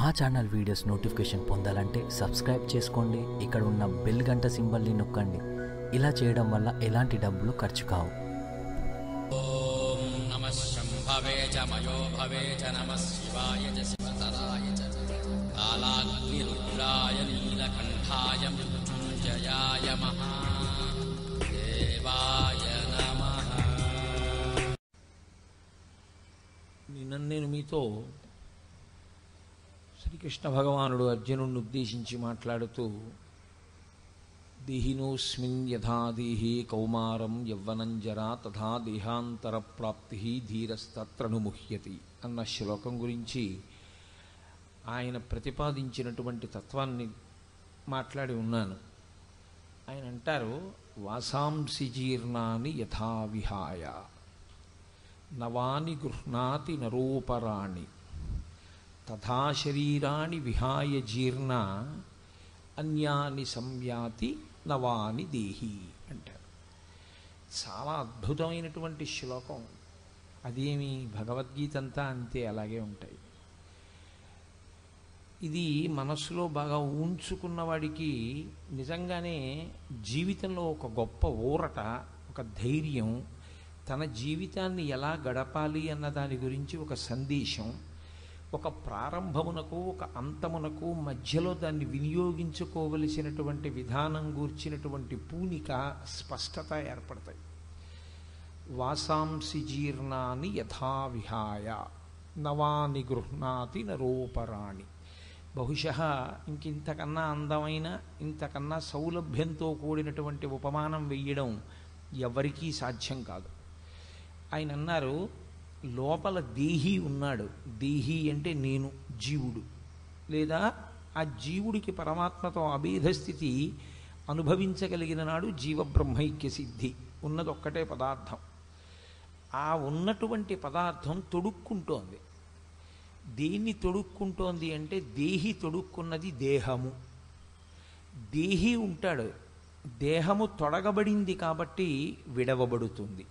మా channel videos notification పొందాలంటే subscribe చేసుకోండి ఇక్కడ ఉన్న బెల్ గంట సింబల్ని నొక్కండి ఇలా చేయడం వల్ల ఎలాంటి డబ్బులు ఖర్చు కావు ॐ नमः शम्भवे च मयो भवे च नमः शिवाय च शिवतराय च कालाग्निरुद्राय नीलकण्ठाय मृत्युञ्जयाय महादेवाय नमः నిన్న నేను మీతో శ్రీకృష్ణ భగవానుడు అర్జునుడిని ఉద్దేశించి మాట్లాడుతూ దేహినోస్మిన్ యథా దేహి కౌమారం యవ్వనం జరా తథా దేహాంతర ప్రాప్తి ధీరస్తత్రను ముహ్యతి అన్న శ్లోకం గురించి ఆయన ప్రతిపాదించినటువంటి తత్వాన్ని మాట్లాడి ఉన్నాను ఆయన అంటారు వాసాంసి జీర్ణాని యథా విహాయ నవాని గృహ్ణాతి నరోపరాణి తథా శరీరాణి విహాయ జీర్ణ అన్యాని సంయాతి నవాని దేహి అంటారు చాలా అద్భుతమైనటువంటి శ్లోకం అదేమి భగవద్గీత అంతా అంతే అలాగే ఉంటాయి ఇది మనస్సులో బాగా ఉంచుకున్న వాడికి నిజంగానే జీవితంలో ఒక గొప్ప ఊరట ఒక ధైర్యం తన జీవితాన్ని ఎలా గడపాలి అన్న దాని గురించి ఒక సందేశం ఒక ప్రారంభమునకు ఒక అంతమునకు మధ్యలో దాన్ని వినియోగించుకోవలసినటువంటి విధానం గూర్చినటువంటి పూనిక స్పష్టత ఏర్పడతాయి వాసాంసి జీర్ణాని యథా విహాయ నవాని గృహ్ణాతి నరోపరాణి బహుశా ఇంకింతకన్నా అందమైన ఇంతకన్నా సౌలభ్యంతో కూడినటువంటి ఉపమానం వెయ్యడం ఎవరికీ సాధ్యం కాదు ఆయన అన్నారు లోపల దేహి ఉన్నాడు దేహి అంటే నేను జీవుడు లేదా ఆ జీవుడికి పరమాత్మతో అభేద స్థితి అనుభవించగలిగిన నాడు జీవబ్రహ్మైక్య సిద్ధి ఉన్నది ఒక్కటే పదార్థం ఆ ఉన్నటువంటి పదార్థం తొడుక్కుంటోంది దేన్ని తొడుక్కుంటోంది అంటే దేహి తొడుక్కున్నది దేహము దేహి ఉంటాడు దేహము తొడగబడింది కాబట్టి విడవబడుతుంది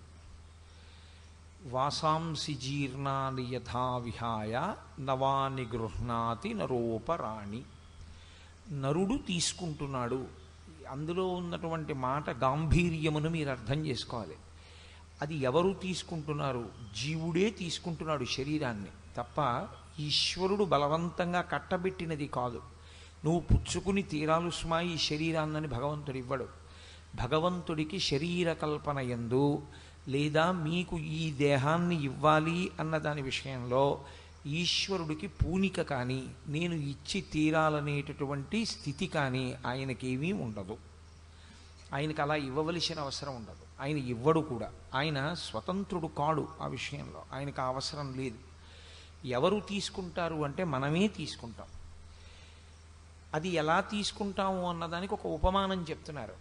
వాసాంసి జీర్ణాని యథా విహాయ నవాని గృహ్ణాతి నరోపరాణి నరుడు తీసుకుంటున్నాడు అందులో ఉన్నటువంటి మాట గాంభీర్యమును మీరు అర్థం చేసుకోవాలి అది ఎవరు తీసుకుంటున్నారు జీవుడే తీసుకుంటున్నాడు శరీరాన్ని తప్ప ఈశ్వరుడు బలవంతంగా కట్టబెట్టినది కాదు నువ్వు పుచ్చుకుని తీరాలు స్మా ఈ శరీరాన్నని భగవంతుడు ఇవ్వడు భగవంతుడికి శరీర కల్పన ఎందు లేదా మీకు ఈ దేహాన్ని ఇవ్వాలి అన్న దాని విషయంలో ఈశ్వరుడికి పూనిక కానీ నేను ఇచ్చి తీరాలనేటటువంటి స్థితి కానీ ఆయనకేమీ ఉండదు ఆయనకు అలా ఇవ్వవలసిన అవసరం ఉండదు ఆయన ఇవ్వడు కూడా ఆయన స్వతంత్రుడు కాడు ఆ విషయంలో ఆయనకు ఆ అవసరం లేదు ఎవరు తీసుకుంటారు అంటే మనమే తీసుకుంటాం అది ఎలా తీసుకుంటాము అన్నదానికి ఒక ఉపమానం చెప్తున్నారు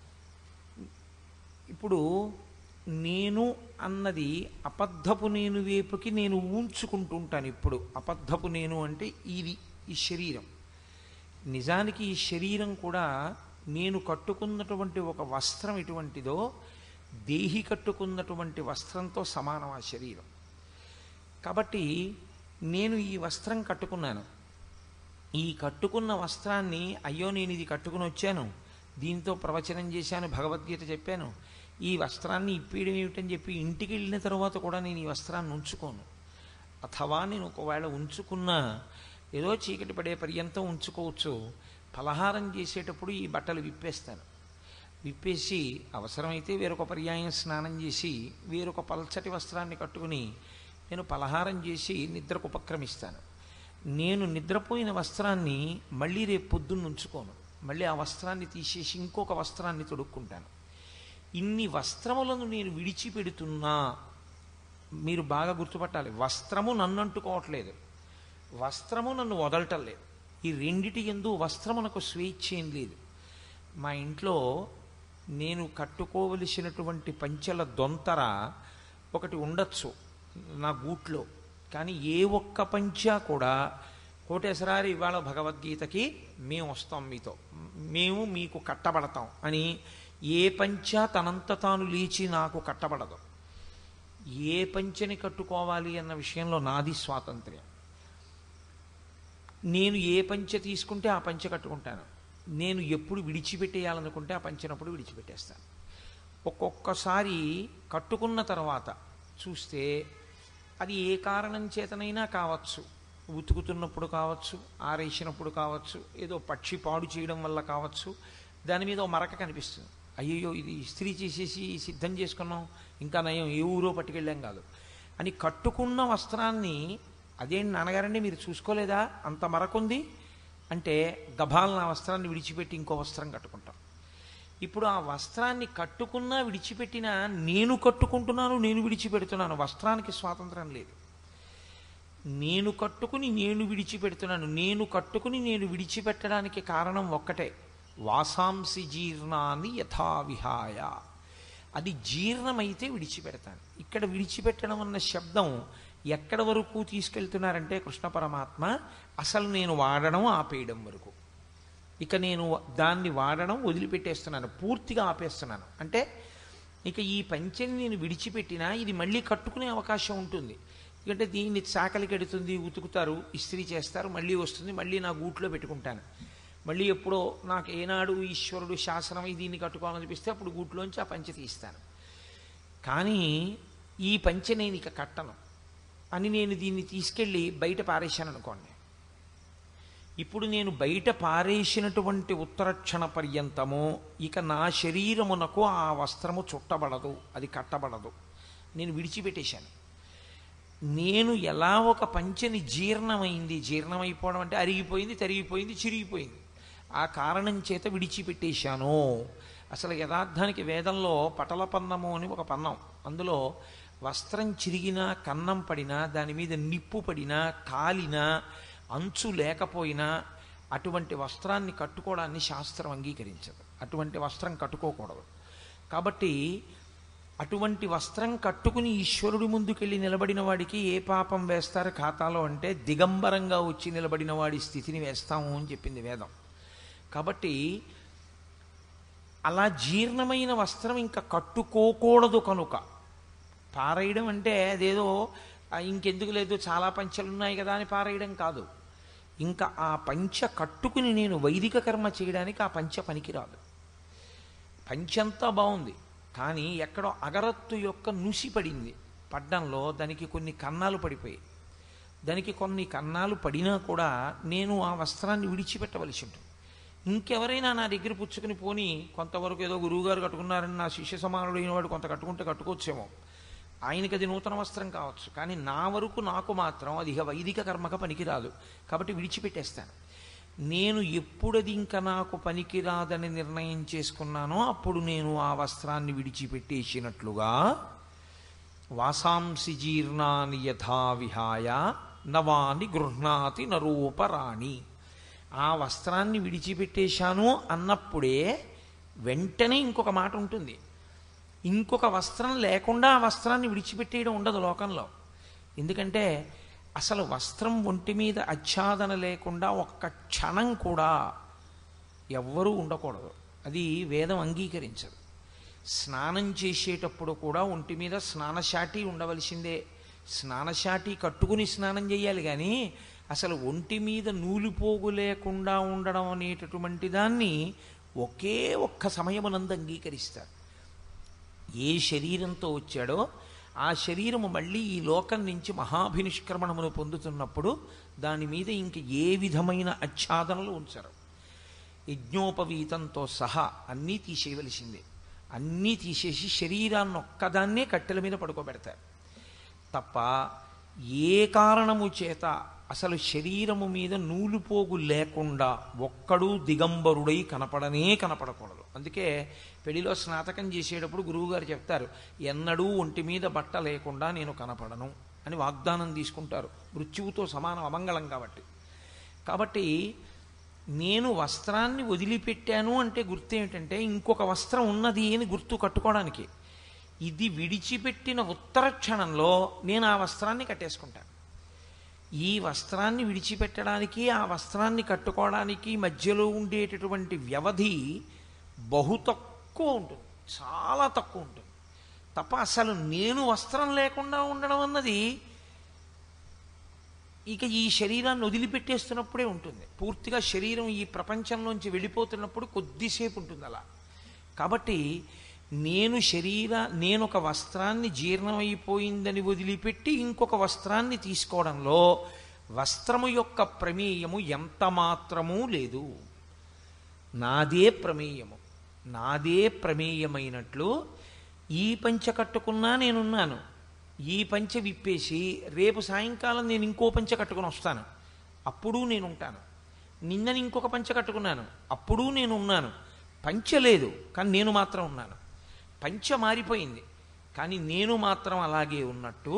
ఇప్పుడు నేను అన్నది అబద్ధపు నేను వైపుకి నేను ఊంచుకుంటుంటాను ఇప్పుడు అబద్ధపు నేను అంటే ఇది ఈ శరీరం నిజానికి ఈ శరీరం కూడా నేను కట్టుకున్నటువంటి ఒక వస్త్రం ఎటువంటిదో దేహి కట్టుకున్నటువంటి వస్త్రంతో సమానం ఆ శరీరం కాబట్టి నేను ఈ వస్త్రం కట్టుకున్నాను ఈ కట్టుకున్న వస్త్రాన్ని అయ్యో నేను ఇది కట్టుకుని వచ్చాను దీంతో ప్రవచనం చేశాను భగవద్గీత చెప్పాను ఈ వస్త్రాన్ని ఇప్పేయడం ఏమిటని చెప్పి ఇంటికి వెళ్ళిన తర్వాత కూడా నేను ఈ వస్త్రాన్ని ఉంచుకోను అథవా నేను ఒకవేళ ఉంచుకున్నా ఏదో చీకటి పడే పర్యంతం ఉంచుకోవచ్చు ఫలహారం చేసేటప్పుడు ఈ బట్టలు విప్పేస్తాను విప్పేసి అవసరమైతే వేరొక పర్యాయం స్నానం చేసి వేరొక పల్చటి వస్త్రాన్ని కట్టుకుని నేను పలహారం చేసి నిద్రకు ఉపక్రమిస్తాను నేను నిద్రపోయిన వస్త్రాన్ని మళ్ళీ రేపు పొద్దున్న ఉంచుకోను మళ్ళీ ఆ వస్త్రాన్ని తీసేసి ఇంకొక వస్త్రాన్ని తొడుక్కుంటాను ఇన్ని వస్త్రములను నేను విడిచిపెడుతున్నా మీరు బాగా గుర్తుపట్టాలి వస్త్రము నన్ను అంటుకోవట్లేదు వస్త్రము నన్ను వదలటం లేదు ఈ రెండిటి ఎందు వస్త్రమునకు స్వేచ్ఛ ఏం లేదు మా ఇంట్లో నేను కట్టుకోవలసినటువంటి పంచెల దొంతర ఒకటి ఉండొచ్చు నా గూట్లో కానీ ఏ ఒక్క పంచా కూడా కోటేశ్వరారి ఇవాళ భగవద్గీతకి మేము వస్తాం మీతో మేము మీకు కట్టబడతాం అని ఏ పంచా తనంత తాను లేచి నాకు కట్టబడదు ఏ పంచని కట్టుకోవాలి అన్న విషయంలో నాది స్వాతంత్ర్యం నేను ఏ పంచె తీసుకుంటే ఆ పంచె కట్టుకుంటాను నేను ఎప్పుడు విడిచిపెట్టేయాలనుకుంటే ఆ పంచినప్పుడు విడిచిపెట్టేస్తాను ఒక్కొక్కసారి కట్టుకున్న తర్వాత చూస్తే అది ఏ కారణం చేతనైనా కావచ్చు ఉతుకుతున్నప్పుడు కావచ్చు ఆరేసినప్పుడు కావచ్చు ఏదో పక్షి పాడు చేయడం వల్ల కావచ్చు దాని మీద ఓ మరక కనిపిస్తుంది అయ్యయ్యో ఇది ఇస్త్రీ చేసేసి సిద్ధం చేసుకున్నాం ఇంకా నయం ఏ ఊరో పట్టుకెళ్ళాం కాదు అని కట్టుకున్న వస్త్రాన్ని అదేంటి నాన్నగారండి మీరు చూసుకోలేదా అంత మరకుంది అంటే గభాలన ఆ వస్త్రాన్ని విడిచిపెట్టి ఇంకో వస్త్రం కట్టుకుంటాం ఇప్పుడు ఆ వస్త్రాన్ని కట్టుకున్నా విడిచిపెట్టినా నేను కట్టుకుంటున్నాను నేను విడిచిపెడుతున్నాను వస్త్రానికి స్వాతంత్రం లేదు నేను కట్టుకుని నేను విడిచిపెడుతున్నాను నేను కట్టుకుని నేను విడిచిపెట్టడానికి కారణం ఒక్కటే వాసాంసి జీర్ణాన్ని యథావిహాయ అది జీర్ణమైతే విడిచిపెడతాను ఇక్కడ విడిచిపెట్టడం అన్న శబ్దం ఎక్కడ వరకు తీసుకెళ్తున్నారంటే కృష్ణ పరమాత్మ అసలు నేను వాడడం ఆపేయడం వరకు ఇక నేను దాన్ని వాడడం వదిలిపెట్టేస్తున్నాను పూర్తిగా ఆపేస్తున్నాను అంటే ఇక ఈ పంచెని నేను విడిచిపెట్టినా ఇది మళ్ళీ కట్టుకునే అవకాశం ఉంటుంది ఎందుకంటే దీన్ని చాకలికి ఎడుతుంది ఉతుకుతారు ఇస్త్రీ చేస్తారు మళ్ళీ వస్తుంది మళ్ళీ నా గూట్లో పెట్టుకుంటాను మళ్ళీ ఎప్పుడో నాకు ఏనాడు ఈశ్వరుడు శాసనమై దీన్ని కట్టుకోవాలనిపిస్తే అప్పుడు గూట్లోంచి ఆ పంచె తీస్తాను కానీ ఈ పంచె నేను ఇక కట్టను అని నేను దీన్ని తీసుకెళ్ళి బయట పారేశాను అనుకోండి ఇప్పుడు నేను బయట పారేసినటువంటి ఉత్తరక్షణ పర్యంతము ఇక నా శరీరమునకు ఆ వస్త్రము చుట్టబడదు అది కట్టబడదు నేను విడిచిపెట్టేశాను నేను ఎలా ఒక పంచని జీర్ణమైంది జీర్ణమైపోవడం అంటే అరిగిపోయింది తరిగిపోయింది చిరిగిపోయింది ఆ కారణం చేత విడిచిపెట్టేశాను అసలు యథార్థానికి వేదంలో పటల పన్నము అని ఒక పన్నం అందులో వస్త్రం చిరిగినా కన్నం పడినా దాని మీద నిప్పు పడినా కాలినా అంచు లేకపోయినా అటువంటి వస్త్రాన్ని కట్టుకోవడాన్ని శాస్త్రం అంగీకరించదు అటువంటి వస్త్రం కట్టుకోకూడదు కాబట్టి అటువంటి వస్త్రం కట్టుకుని ఈశ్వరుడి ముందుకెళ్ళి నిలబడిన వాడికి ఏ పాపం వేస్తారు ఖాతాలో అంటే దిగంబరంగా వచ్చి నిలబడిన వాడి స్థితిని వేస్తాము అని చెప్పింది వేదం కాబట్టి అలా జీర్ణమైన వస్త్రం ఇంకా కట్టుకోకూడదు కనుక పారేయడం అంటే అదేదో "ఆ, ఇంకెందుకు లేదు చాలా పంచలు ఉన్నాయి కదా అని పారేయడం కాదు ఇంకా ఆ పంచ కట్టుకుని నేను వైదిక కర్మ చేయడానికి ఆ పంచ పనికిరాదు పంచంతా బాగుంది కానీ ఎక్కడో అగరత్తు యొక్క నుసి పడింది పడ్డంలో దానికి కొన్ని కన్నాలు పడిపోయాయి దానికి కొన్ని కన్నాలు పడినా కూడా నేను ఆ వస్త్రాన్ని విడిచిపెట్టవలసి ఉంటుంది ఇంకెవరైనా నా దగ్గర పుచ్చుకుని పోని కొంతవరకు ఏదో గురువుగారు కట్టుకున్నారని నా శిష్య సమానుడైన వాడు కొంత కట్టుకుంటే కట్టుకోవచ్చేమో ఆయనకి అది నూతన వస్త్రం కావచ్చు కానీ నా వరకు నాకు మాత్రం అది ఇక వైదిక కర్మక పనికిరాదు కాబట్టి విడిచిపెట్టేస్తాను నేను ఎప్పుడది ఇంకా నాకు పనికిరాదని నిర్ణయం చేసుకున్నానో అప్పుడు నేను ఆ వస్త్రాన్ని విడిచిపెట్టేసినట్లుగా వాసాంసి జీర్ణాని యథా విహాయ నవాని గృహ్ణాతి నరూపరాణి ఆ వస్త్రాన్ని విడిచిపెట్టేశాను అన్నప్పుడే వెంటనే ఇంకొక మాట ఉంటుంది ఇంకొక వస్త్రం లేకుండా ఆ వస్త్రాన్ని విడిచిపెట్టేయడం ఉండదు లోకంలో ఎందుకంటే అసలు వస్త్రం ఒంటి మీద ఆచ్ఛాదన లేకుండా ఒక్క క్షణం కూడా ఎవ్వరూ ఉండకూడదు అది వేదం అంగీకరించదు స్నానం చేసేటప్పుడు కూడా ఒంటి మీద స్నానశాటి ఉండవలసిందే స్నానశాటి కట్టుకుని స్నానం చేయాలి కానీ అసలు ఒంటి మీద నూలుపోగు లేకుండా ఉండడం అనేటటువంటి దాన్ని ఒకే ఒక్క సమయమునందు అంగీకరిస్తారు ఏ శరీరంతో వచ్చాడో ఆ శరీరము మళ్ళీ ఈ లోకం నుంచి మహాభినిష్క్రమణమును పొందుతున్నప్పుడు దాని మీద ఇంక ఏ విధమైన ఆచ్ఛాదనలు ఉంచరు యజ్ఞోపవీతంతో సహా అన్నీ తీసేయవలసిందే అన్నీ తీసేసి శరీరాన్ని ఒక్కదాన్నే కట్టెల మీద పడుకోబెడతారు తప్ప ఏ కారణము చేత అసలు శరీరము మీద నూలుపోగు లేకుండా ఒక్కడూ దిగంబరుడై కనపడనే కనపడకూడదు అందుకే పెళ్లిలో స్నాతకం చేసేటప్పుడు గురువుగారు చెప్తారు ఎన్నడూ ఒంటి మీద బట్ట లేకుండా నేను కనపడను అని వాగ్దానం తీసుకుంటారు మృత్యువుతో సమానం అమంగళం కాబట్టి కాబట్టి నేను వస్త్రాన్ని వదిలిపెట్టాను అంటే గుర్తు ఏమిటంటే ఇంకొక వస్త్రం ఉన్నది అని గుర్తు కట్టుకోవడానికి ఇది విడిచిపెట్టిన ఉత్తర క్షణంలో నేను ఆ వస్త్రాన్ని కట్టేసుకుంటాను ఈ వస్త్రాన్ని విడిచిపెట్టడానికి ఆ వస్త్రాన్ని కట్టుకోవడానికి మధ్యలో ఉండేటటువంటి వ్యవధి బహు తక్కువ ఉంటుంది చాలా తక్కువ ఉంటుంది తప్ప అసలు నేను వస్త్రం లేకుండా ఉండడం అన్నది ఇక ఈ శరీరాన్ని వదిలిపెట్టేస్తున్నప్పుడే ఉంటుంది పూర్తిగా శరీరం ఈ ప్రపంచంలోంచి వెళ్ళిపోతున్నప్పుడు కొద్దిసేపు ఉంటుంది అలా కాబట్టి నేను శరీర నేను ఒక వస్త్రాన్ని జీర్ణమైపోయిందని వదిలిపెట్టి ఇంకొక వస్త్రాన్ని తీసుకోవడంలో వస్త్రము యొక్క ప్రమేయము ఎంత మాత్రమూ లేదు నాదే ప్రమేయము నాదే ప్రమేయమైనట్లు ఈ పంచ కట్టుకున్నా నేనున్నాను ఈ పంచ విప్పేసి రేపు సాయంకాలం నేను ఇంకో పంచ కట్టుకుని వస్తాను అప్పుడు నేను ఉంటాను నిన్నని ఇంకొక పంచ కట్టుకున్నాను అప్పుడు నేను ఉన్నాను పంచ లేదు కానీ నేను మాత్రం ఉన్నాను పంచ మారిపోయింది కానీ నేను మాత్రం అలాగే ఉన్నట్టు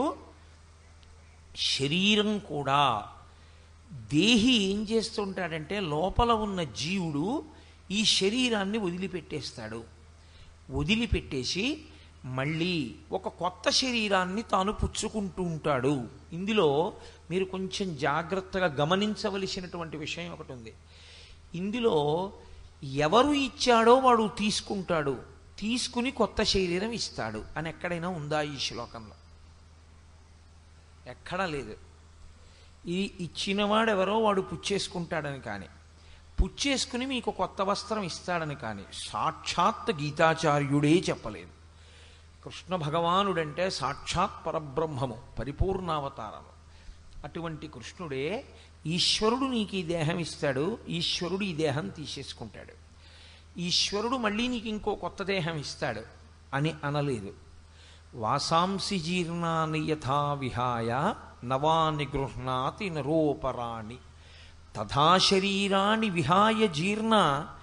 శరీరం కూడా దేహి ఏం చేస్తుంటాడంటే లోపల ఉన్న జీవుడు ఈ శరీరాన్ని వదిలిపెట్టేస్తాడు వదిలిపెట్టేసి మళ్ళీ ఒక కొత్త శరీరాన్ని తాను పుచ్చుకుంటూ ఉంటాడు ఇందులో మీరు కొంచెం జాగ్రత్తగా గమనించవలసినటువంటి విషయం ఒకటి ఉంది ఇందులో ఎవరు ఇచ్చాడో వాడు తీసుకుంటాడు తీసుకుని కొత్త శరీరం ఇస్తాడు అని ఎక్కడైనా ఉందా ఈ శ్లోకంలో ఎక్కడా లేదు ఈ ఇచ్చినవాడెవరో వాడు పుచ్చేసుకుంటాడని కానీ పుచ్చేసుకుని మీకు కొత్త వస్త్రం ఇస్తాడని కానీ సాక్షాత్ గీతాచార్యుడే చెప్పలేదు కృష్ణ భగవానుడంటే సాక్షాత్ పరబ్రహ్మము పరిపూర్ణావతారము అటువంటి కృష్ణుడే ఈశ్వరుడు నీకు ఈ దేహం ఇస్తాడు ఈశ్వరుడు ఈ దేహం తీసేసుకుంటాడు ఈశ్వరుడు మళ్ళీ నీకు ఇంకో కొత్త దేహం ఇస్తాడు అని అనలేదు వాసాంసి జీర్ణాని యథా విహాయ నవాని గృహ్ణాతి నరోపరాణి తథా శరీరాణి విహాయ జీర్ణ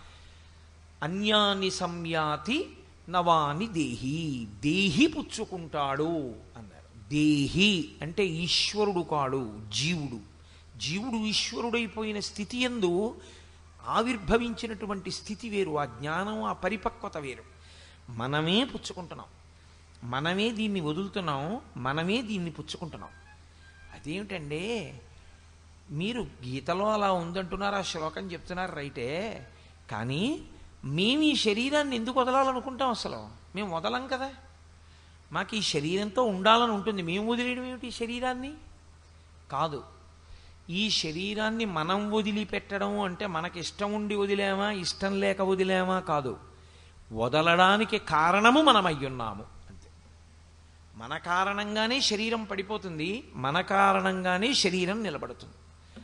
అన్యాని సంయాతి నవాని దేహి దేహి పుచ్చుకుంటాడు అన్నారు దేహి అంటే ఈశ్వరుడు కాడు జీవుడు జీవుడు ఈశ్వరుడైపోయిన స్థితి ఎందు ఆవిర్భవించినటువంటి స్థితి వేరు ఆ జ్ఞానం ఆ పరిపక్వత వేరు మనమే పుచ్చుకుంటున్నాం మనమే దీన్ని వదులుతున్నాం మనమే దీన్ని పుచ్చుకుంటున్నాం అదేమిటండి మీరు గీతలో అలా ఉందంటున్నారు ఆ శ్లోకం చెప్తున్నారు రైటే కానీ మేము ఈ శరీరాన్ని ఎందుకు వదలాలనుకుంటాం అసలు మేము వదలం కదా మాకు ఈ శరీరంతో ఉండాలని ఉంటుంది మేము వదిలేయడం ఏమిటి ఈ శరీరాన్ని కాదు ఈ శరీరాన్ని మనం వదిలిపెట్టడం అంటే మనకి ఇష్టం ఉండి వదిలేమా ఇష్టం లేక వదిలేమా కాదు వదలడానికి కారణము మనం అయ్యున్నాము అంతే మన కారణంగానే శరీరం పడిపోతుంది మన కారణంగానే శరీరం నిలబడుతుంది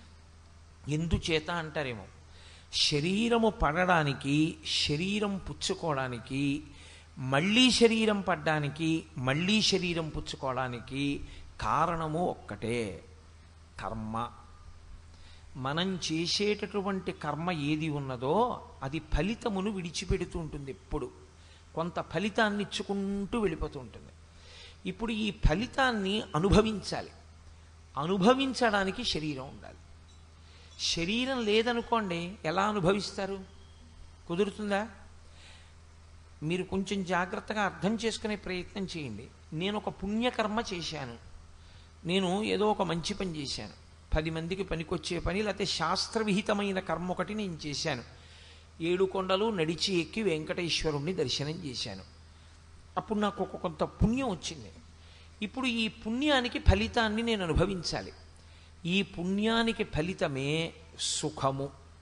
ఎందుచేత అంటారేమో శరీరము పడడానికి శరీరం పుచ్చుకోవడానికి మళ్ళీ శరీరం పడ్డానికి మళ్ళీ శరీరం పుచ్చుకోవడానికి కారణము ఒక్కటే కర్మ మనం చేసేటటువంటి కర్మ ఏది ఉన్నదో అది ఫలితమును విడిచిపెడుతూ ఉంటుంది ఎప్పుడు కొంత ఫలితాన్ని ఇచ్చుకుంటూ వెళ్ళిపోతూ ఉంటుంది ఇప్పుడు ఈ ఫలితాన్ని అనుభవించాలి అనుభవించడానికి శరీరం ఉండాలి శరీరం లేదనుకోండి ఎలా అనుభవిస్తారు కుదురుతుందా మీరు కొంచెం జాగ్రత్తగా అర్థం చేసుకునే ప్రయత్నం చేయండి నేను ఒక పుణ్యకర్మ చేశాను నేను ఏదో ఒక మంచి పని చేశాను పది మందికి పనికొచ్చే పని లేకపోతే శాస్త్రవిహితమైన కర్మ ఒకటి నేను చేశాను ఏడు కొండలు నడిచి ఎక్కి వెంకటేశ్వరుణ్ణి దర్శనం చేశాను అప్పుడు నాకు ఒక కొంత పుణ్యం వచ్చింది ఇప్పుడు ఈ పుణ్యానికి ఫలితాన్ని నేను అనుభవించాలి ఈ పుణ్యానికి ఫలితమే సుఖము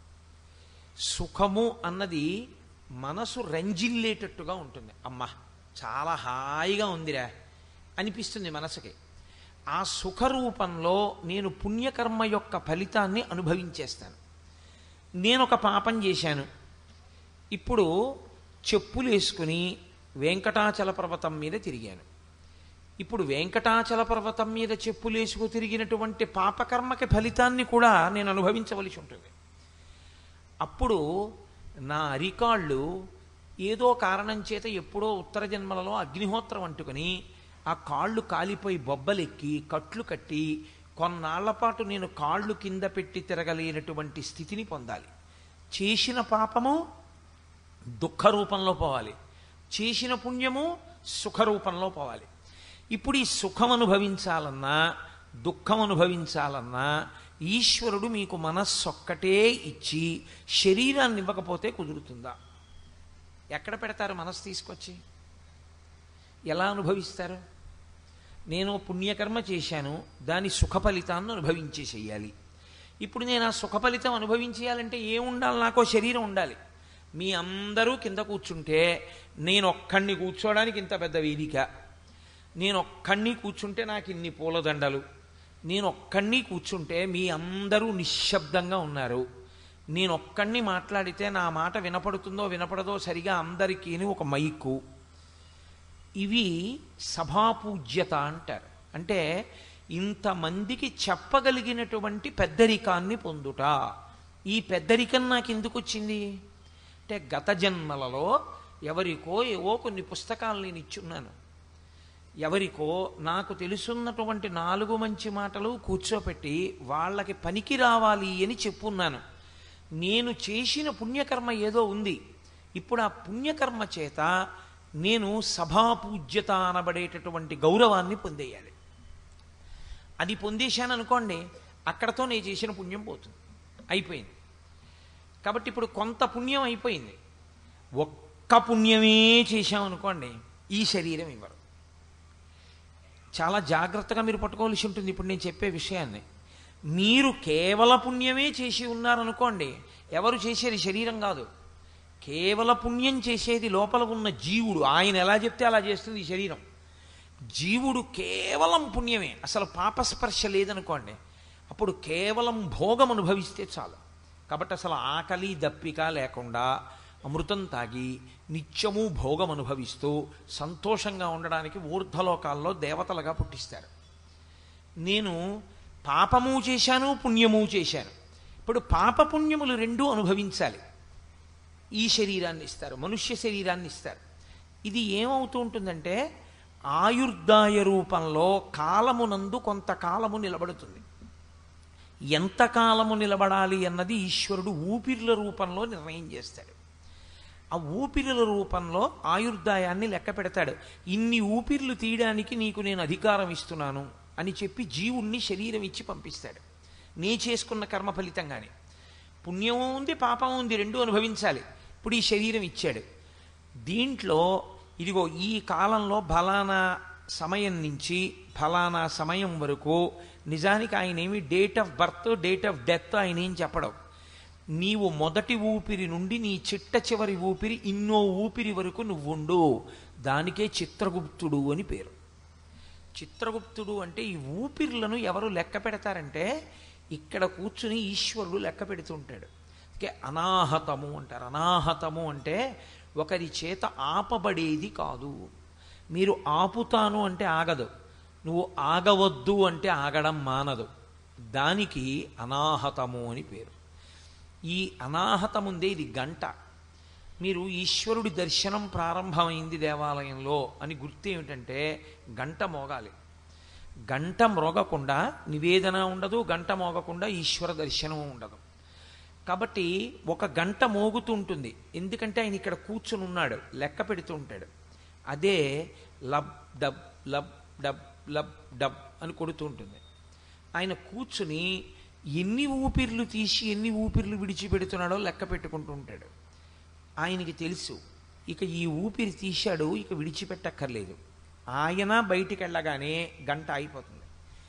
సుఖము అన్నది మనసు రంజిల్లేటట్టుగా ఉంటుంది అమ్మా చాలా హాయిగా ఉందిరా అనిపిస్తుంది మనసుకి ఆ సుఖ రూపంలో నేను పుణ్యకర్మ యొక్క ఫలితాన్ని అనుభవించేస్తాను నేను ఒక పాపం చేశాను ఇప్పుడు చెప్పులు వేసుకుని వెంకటాచల పర్వతం మీద తిరిగాను ఇప్పుడు వెంకటాచల పర్వతం మీద చెప్పులేసుకు తిరిగినటువంటి పాపకర్మకి ఫలితాన్ని కూడా నేను అనుభవించవలసి ఉంటుంది అప్పుడు నా అరికాళ్ళు ఏదో కారణం చేత ఎప్పుడో ఉత్తర జన్మలలో అగ్నిహోత్రం అంటుకొని ఆ కాళ్ళు కాలిపోయి బొబ్బలెక్కి కట్లు కట్టి కొన్నాళ్ల పాటు నేను కాళ్ళు కింద పెట్టి తిరగలేనటువంటి స్థితిని పొందాలి చేసిన పాపము దుఃఖ రూపంలో పోవాలి చేసిన పుణ్యము సుఖ రూపంలో పోవాలి ఇప్పుడు ఈ సుఖం అనుభవించాలన్నా దుఃఖం అనుభవించాలన్నా ఈశ్వరుడు మీకు మనస్సొక్కటే ఇచ్చి శరీరాన్ని ఇవ్వకపోతే కుదురుతుందా ఎక్కడ పెడతారు మనస్సు తీసుకొచ్చి ఎలా అనుభవిస్తారు నేను పుణ్యకర్మ చేశాను దాని సుఖ ఫలితాన్ని అనుభవించేసేయాలి ఇప్పుడు నేను ఆ సుఖ ఫలితం అనుభవించేయాలంటే ఏముండాలి నాకో శరీరం ఉండాలి మీ అందరూ కింద కూర్చుంటే నేను ఒక్కడిని కూర్చోవడానికి ఇంత పెద్ద వేదిక నేను ఒక్కడిని కూర్చుంటే నాకు ఇన్ని పూలదండలు నేను ఒక్కడిని కూర్చుంటే మీ అందరూ నిశ్శబ్దంగా ఉన్నారు నేను ఒక్కడిని మాట్లాడితే నా మాట వినపడుతుందో వినపడదో సరిగా అందరికీ ఒక మైకు ఇవి సభాపూజ్యత అంటారు అంటే ఇంతమందికి చెప్పగలిగినటువంటి పెద్దరికాన్ని పొందుట ఈ పెద్దరికం నాకు ఎందుకు వచ్చింది అంటే గత జన్మలలో ఎవరికో ఏవో కొన్ని పుస్తకాలు నేను ఇచ్చున్నాను ఎవరికో నాకు తెలుసున్నటువంటి నాలుగు మంచి మాటలు కూర్చోపెట్టి వాళ్ళకి పనికి రావాలి అని చెప్పున్నాను నేను చేసిన పుణ్యకర్మ ఏదో ఉంది ఇప్పుడు ఆ పుణ్యకర్మ చేత నేను సభాపూజ్యత అనబడేటటువంటి గౌరవాన్ని పొందేయాలి అది పొందేశాను అనుకోండి అక్కడతో నేను చేసిన పుణ్యం పోతుంది అయిపోయింది కాబట్టి ఇప్పుడు కొంత పుణ్యం అయిపోయింది ఒక్క పుణ్యమే చేశామనుకోండి ఈ శరీరం ఇవ్వరు చాలా జాగ్రత్తగా మీరు పట్టుకోవాల్సి ఉంటుంది ఇప్పుడు నేను చెప్పే విషయాన్ని మీరు కేవల పుణ్యమే చేసి ఉన్నారనుకోండి ఎవరు చేసేది శరీరం కాదు కేవల పుణ్యం చేసేది లోపల ఉన్న జీవుడు ఆయన ఎలా చెప్తే అలా చేస్తుంది ఈ శరీరం జీవుడు కేవలం పుణ్యమే అసలు పాపస్పర్శ లేదనుకోండి అప్పుడు కేవలం భోగం అనుభవిస్తే చాలు కాబట్టి అసలు ఆకలి దప్పిక లేకుండా అమృతం తాగి నిత్యము భోగం అనుభవిస్తూ సంతోషంగా ఉండడానికి ఊర్ధ్వలోకాల్లో దేవతలుగా పుట్టిస్తారు నేను పాపము చేశాను పుణ్యము చేశాను ఇప్పుడు పాప పుణ్యములు రెండూ అనుభవించాలి ఈ శరీరాన్ని ఇస్తారు మనుష్య శరీరాన్ని ఇస్తారు ఇది ఏమవుతూ ఉంటుందంటే ఆయుర్దాయ రూపంలో కాలమునందు కొంతకాలము నిలబడుతుంది ఎంత కాలము నిలబడాలి అన్నది ఈశ్వరుడు ఊపిరిల రూపంలో నిర్ణయం చేస్తాడు ఆ ఊపిరిల రూపంలో ఆయుర్దాయాన్ని లెక్క పెడతాడు ఇన్ని ఊపిర్లు తీయడానికి నీకు నేను అధికారం ఇస్తున్నాను అని చెప్పి జీవుణ్ణి శరీరం ఇచ్చి పంపిస్తాడు నీ చేసుకున్న కర్మ ఫలితంగానే పుణ్యము ఉంది పాపం ఉంది రెండు అనుభవించాలి ఇప్పుడు ఈ శరీరం ఇచ్చాడు దీంట్లో ఇదిగో ఈ కాలంలో ఫలానా సమయం నుంచి ఫలానా సమయం వరకు నిజానికి ఆయన ఏమి date of birth date of death ఆయన ఏం చెప్పడం నీవు మొదటి ఊపిరి నుండి నీ చిట్ట చివరి ఊపిరి ఇన్నో ఊపిరి వరకు నువ్వుండు దానికే చిత్రగుప్తుడు అని పేరు చిత్రగుప్తుడు అంటే ఈ ఊపిర్లను ఎవరు లెక్క పెడతారంటే ఇక్కడ కూర్చుని ఈశ్వరుడు లెక్క పెడుతుంటాడు అందుకే అనాహతము అంటారు అనాహతము అంటే ఒకరి చేత ఆపబడేది కాదు మీరు ఆపుతాను అంటే ఆగదు నువ్వు ఆగవద్దు అంటే ఆగడం మానదు దానికి అనాహతము అని పేరు ఈ అనాహతముందే ఇది గంట మీరు ఈశ్వరుడి దర్శనం ప్రారంభమైంది దేవాలయంలో అని గుర్తు ఏమిటంటే గంట మోగాలి గంట మ్రోగకుండా నివేదన ఉండదు గంట మోగకుండా ఈశ్వర దర్శనం ఉండదు కాబట్టి ఒక గంట మోగుతూ ఉంటుంది ఎందుకంటే ఆయన ఇక్కడ కూర్చుని ఉన్నాడు లెక్క పెడుతూ ఉంటాడు అదే lub dub lub dub lub dub అని కొడుతూ ఉంటుంది ఆయన కూర్చుని ఎన్ని ఊపిర్లు తీసి ఎన్ని ఊపిర్లు విడిచిపెడుతున్నాడో లెక్క పెట్టుకుంటూ ఉంటాడు ఆయనకి తెలుసు ఇక ఈ ఊపిరి తీశాడు ఇక విడిచిపెట్టక్కర్లేదు ఆయన బయటికి వెళ్ళగానే గంట అయిపోతుంది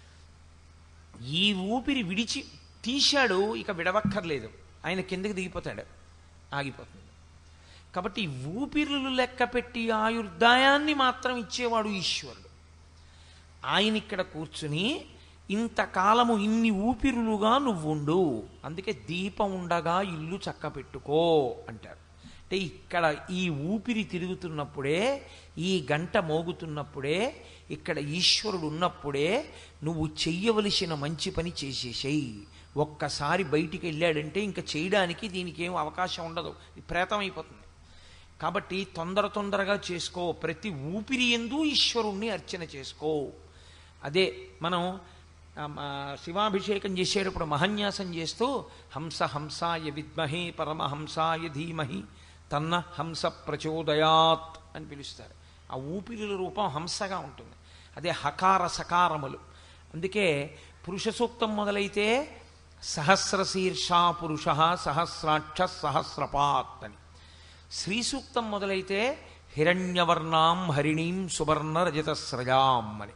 ఈ ఊపిరి విడిచి తీశాడు ఇక విడవక్కర్లేదు ఆయన కిందకి దిగిపోతాడు ఆగిపోతుంది కాబట్టి ఈ ఊపిరులు లెక్క పెట్టి ఆయుర్దాయాన్ని మాత్రం ఇచ్చేవాడు ఈశ్వరుడు ఆయన ఇక్కడ కూర్చుని ఇంతకాలము ఇన్ని ఊపిరులుగా నువ్వుండు అందుకే దీపం ఉండగా ఇల్లు చక్క పెట్టుకో అంటారు అంటే ఇక్కడ ఈ ఊపిరి తిరుగుతున్నప్పుడే ఈ గంట మోగుతున్నప్పుడే ఇక్కడ ఈశ్వరుడు ఉన్నప్పుడే నువ్వు చెయ్యవలసిన మంచి పని చేసేసేయి ఒక్కసారి బయటికి వెళ్ళాడంటే ఇంకా చేయడానికి దీనికి ఏం అవకాశం ఉండదు ఇది ప్రేతం అయిపోతుంది కాబట్టి తొందర తొందరగా చేసుకో ప్రతి ఊపిరి ఎందు ఈశ్వరుణ్ణి అర్చన చేసుకో అదే మనం ఆ, మా శివాభిషేకం చేసేటప్పుడు మహన్యాసం చేస్తూ హంస హంసాయ విద్మహే పరమహంసాయ ధీమహి తన్న హంస ప్రచోదయాత్ అని పిలుస్తారు ఆ ఊపిరిల రూపం హంసగా ఉంటుంది అదే హకార సకారములు అందుకే పురుష సూక్తం మొదలైతే సహస్రశీర్షా పురుష సహస్రాక్ష సహస్రపాత్ అని శ్రీ సూక్తం మొదలైతే హిరణ్యవర్ణాం హరిణీం సువర్ణ రజతస్రజాం అని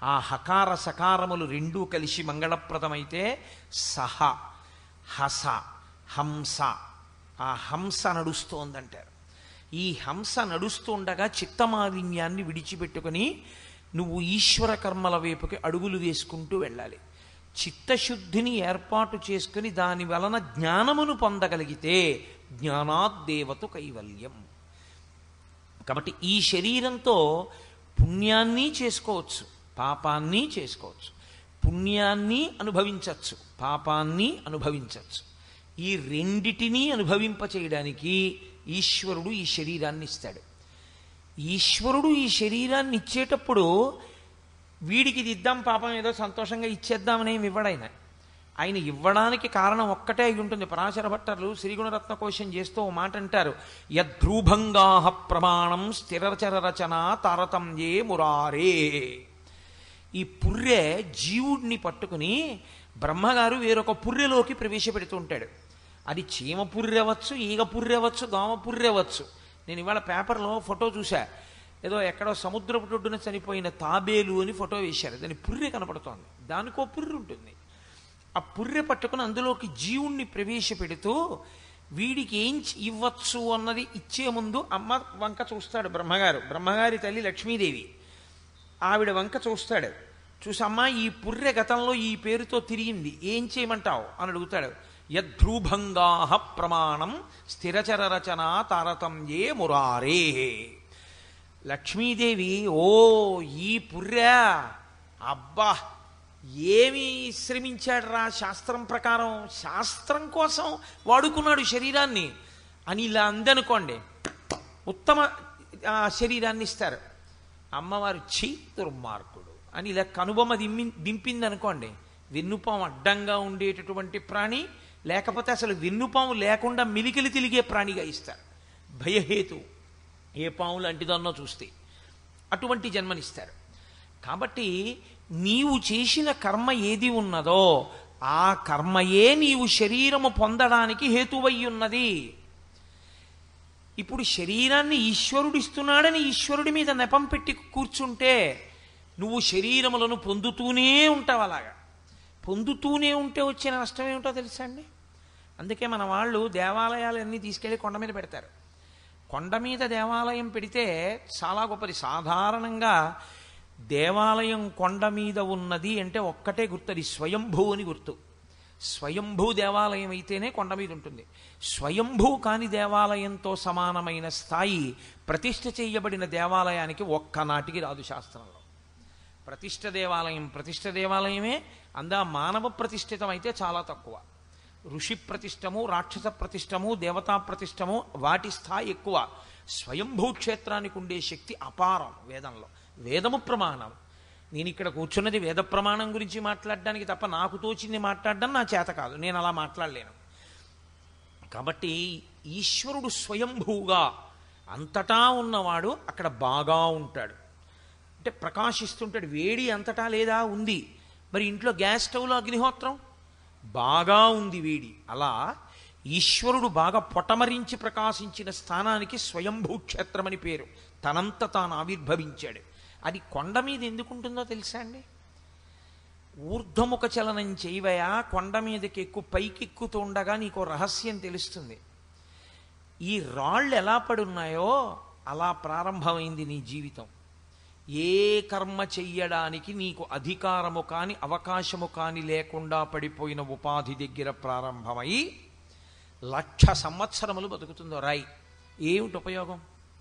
ఆ హకార సకారములు రెండూ కలిసి మంగళప్రదమైతే సహ హస హంస ఆ హంస నడుస్తోందంటారు ఈ హంస నడుస్తూ ఉండగా చిత్తమాలిన్యాన్ని విడిచిపెట్టుకొని నువ్వు ఈశ్వర కర్మల వైపుకి అడుగులు వేసుకుంటూ వెళ్ళాలి చిత్తశుద్ధిని ఏర్పాటు చేసుకుని దాని వలన జ్ఞానమును పొందగలిగితే జ్ఞానాద్దేవత కైవల్యం కాబట్టి ఈ శరీరంతో పుణ్యాన్ని చేసుకోవచ్చు పాపాన్ని చేసుకోవచ్చు పుణ్యాన్ని అనుభవించవచ్చు పాపాన్ని అనుభవించవచ్చు ఈ రెండిటినీ అనుభవింప చేయడానికి ఈశ్వరుడు ఈ శరీరాన్ని ఇస్తాడు ఈశ్వరుడు ఈ శరీరాన్ని ఇచ్చేటప్పుడు వీడికి ఇది ఇద్దాం పాపం ఏదో సంతోషంగా ఇచ్చేద్దామని ఏమి ఇవ్వడాయన ఆయన ఇవ్వడానికి కారణం ఒక్కటే అయి ఉంటుంది పరాశర భట్టర్లు శ్రీగుణరత్న కోశం చేస్తూ ఓ మాట అంటారు యద్రూభంగా ప్రమాణం స్థిరచర రచన తారతమ్యే మురారే ఈ పుర్రె జీవుడిని పట్టుకుని బ్రహ్మగారు వేరొక పుర్రెలోకి ప్రవేశపెడుతూ ఉంటాడు అది చీమ పుర్రెవచ్చు ఈగ పుర్రెవచ్చు దోమ పుర్రెవచ్చు నేను ఇవాళ పేపర్లో ఫోటో చూసా ఏదో ఎక్కడో సముద్రపు ఒడ్డున చనిపోయిన తాబేలు అని ఫోటో వేశారు దాని పుర్రె కనపడుతోంది దానికో పుర్రె ఉంటుంది ఆ పుర్రె పట్టుకుని అందులోకి జీవుణ్ణి ప్రవేశపెడుతూ వీడికి ఏం చ- ఇవ్వచ్చు అన్నది ఇచ్చే ముందు అమ్మ వంక చూస్తాడు బ్రహ్మగారు బ్రహ్మగారి తల్లి లక్ష్మీదేవి ఆవిడ వంక చూస్తాడు చూసి అమ్మా ఈ పుర్రె గతంలో ఈ పేరుతో తిరిగింది ఏం చేయమంటావు అని అడుగుతాడు యద్రూభంగా ప్రమాణం స్థిరచర రచన తారతమ్యే మురారే లక్ష్మీదేవి ఓ ఈ పుర్రె అబ్బా ఏమి శ్రమించాడు రా శాస్త్రం ప్రకారం శాస్త్రం కోసం వాడుకున్నాడు శరీరాన్ని అని ఇలా అందనుకోండి ఉత్తమ ఆ, శరీరాన్ని ఇస్తారు అమ్మవారు ఛీ దుర్మార్గుడు అని ఇలా కనుబొమ్మ దిమ్మి దింపింది అనుకోండి వెన్నుపాము అడ్డంగా ఉండేటటువంటి ప్రాణి లేకపోతే అసలు వెన్నుపాము లేకుండా మిలికిలి తిరిగే ప్రాణిగా ఇస్తారు భయహేతు ఏ పాము లాంటిదన్నో చూస్తే అటువంటి జన్మనిస్తారు కాబట్టి నీవు చేసిన కర్మ ఏది ఉన్నదో ఆ కర్మయే నీవు శరీరము పొందడానికి హేతువై ఉన్నది ఇప్పుడు శరీరాన్ని ఈశ్వరుడు ఇస్తున్నాడని ఈశ్వరుడి మీద నెపం పెట్టి కూర్చుంటే నువ్వు శరీరములను పొందుతూనే ఉంటావు అలాగా పొందుతూనే ఉంటే వచ్చే నష్టం ఏమిటో తెలుసా అండి అందుకే మన వాళ్ళు దేవాలయాలన్నీ తీసుకెళ్ళి కొండ మీద పెడతారు కొండ మీద దేవాలయం పెడితే చాలా గొప్పది సాధారణంగా దేవాలయం కొండ మీద ఉన్నది అంటే ఒక్కటే గుర్తు అది స్వయంభూ అని గుర్తు స్వయంభూ దేవాలయం అయితేనే కొండ మీద ఉంటుంది స్వయంభూ కాని దేవాలయంతో సమానమైన స్థాయి ప్రతిష్ఠ చేయబడిన దేవాలయానికి ఒక్కనాటికి రాదు శాస్త్రంలో ప్రతిష్ఠ దేవాలయం ప్రతిష్ఠ దేవాలయమే అందా మానవ ప్రతిష్ఠితం అయితే చాలా తక్కువ ఋషి ప్రతిష్టము రాక్షస ప్రతిష్టము దేవతా ప్రతిష్టము వాటి స్థాయి ఎక్కువ స్వయంభూ క్షేత్రానికి ఉండే శక్తి అపారం వేదంలో వేదము ప్రమాణం నేను ఇక్కడ కూర్చున్నది వేద ప్రమాణం గురించి మాట్లాడడానికి తప్ప నాకు తోచింది మాట్లాడడం నా చేత కాదు నేను అలా మాట్లాడలేను కాబట్టి ఈశ్వరుడు స్వయంభూగా అంతటా ఉన్నవాడు అక్కడ బాగా ఉంటాడు అంటే ప్రకాశిస్తుంటాడు వేడి అంతటా లేదా ఉంది మరి ఇంట్లో గ్యాస్ స్టవ్లో అగ్నిహోత్రం బాగా ఉంది వేడి అలా ఈశ్వరుడు బాగా పొటమరించి ప్రకాశించిన స్థానానికి స్వయంభూ క్షేత్రం అని పేరు తనంత తాను ఆవిర్భవించాడు అది కొండ మీద ఎందుకు ఉంటుందో తెలుసా అండి ఊర్ధ్వముఖ చలనం చేయవయా కొండ మీదకి ఎక్కువ పైకెక్కుతూ ఉండగా నీకు రహస్యం తెలుస్తుంది ఈ రాళ్ళు ఎలా పడున్నాయో అలా ప్రారంభమైంది నీ జీవితం ఏ కర్మ చెయ్యడానికి నీకు అధికారము కాని అవకాశము కాని లేకుండా పడిపోయిన ఉపాధి దగ్గర ప్రారంభమై లక్ష సంవత్సరములు బతుకుతుందో రాయి ఏమిటి ఉపయోగం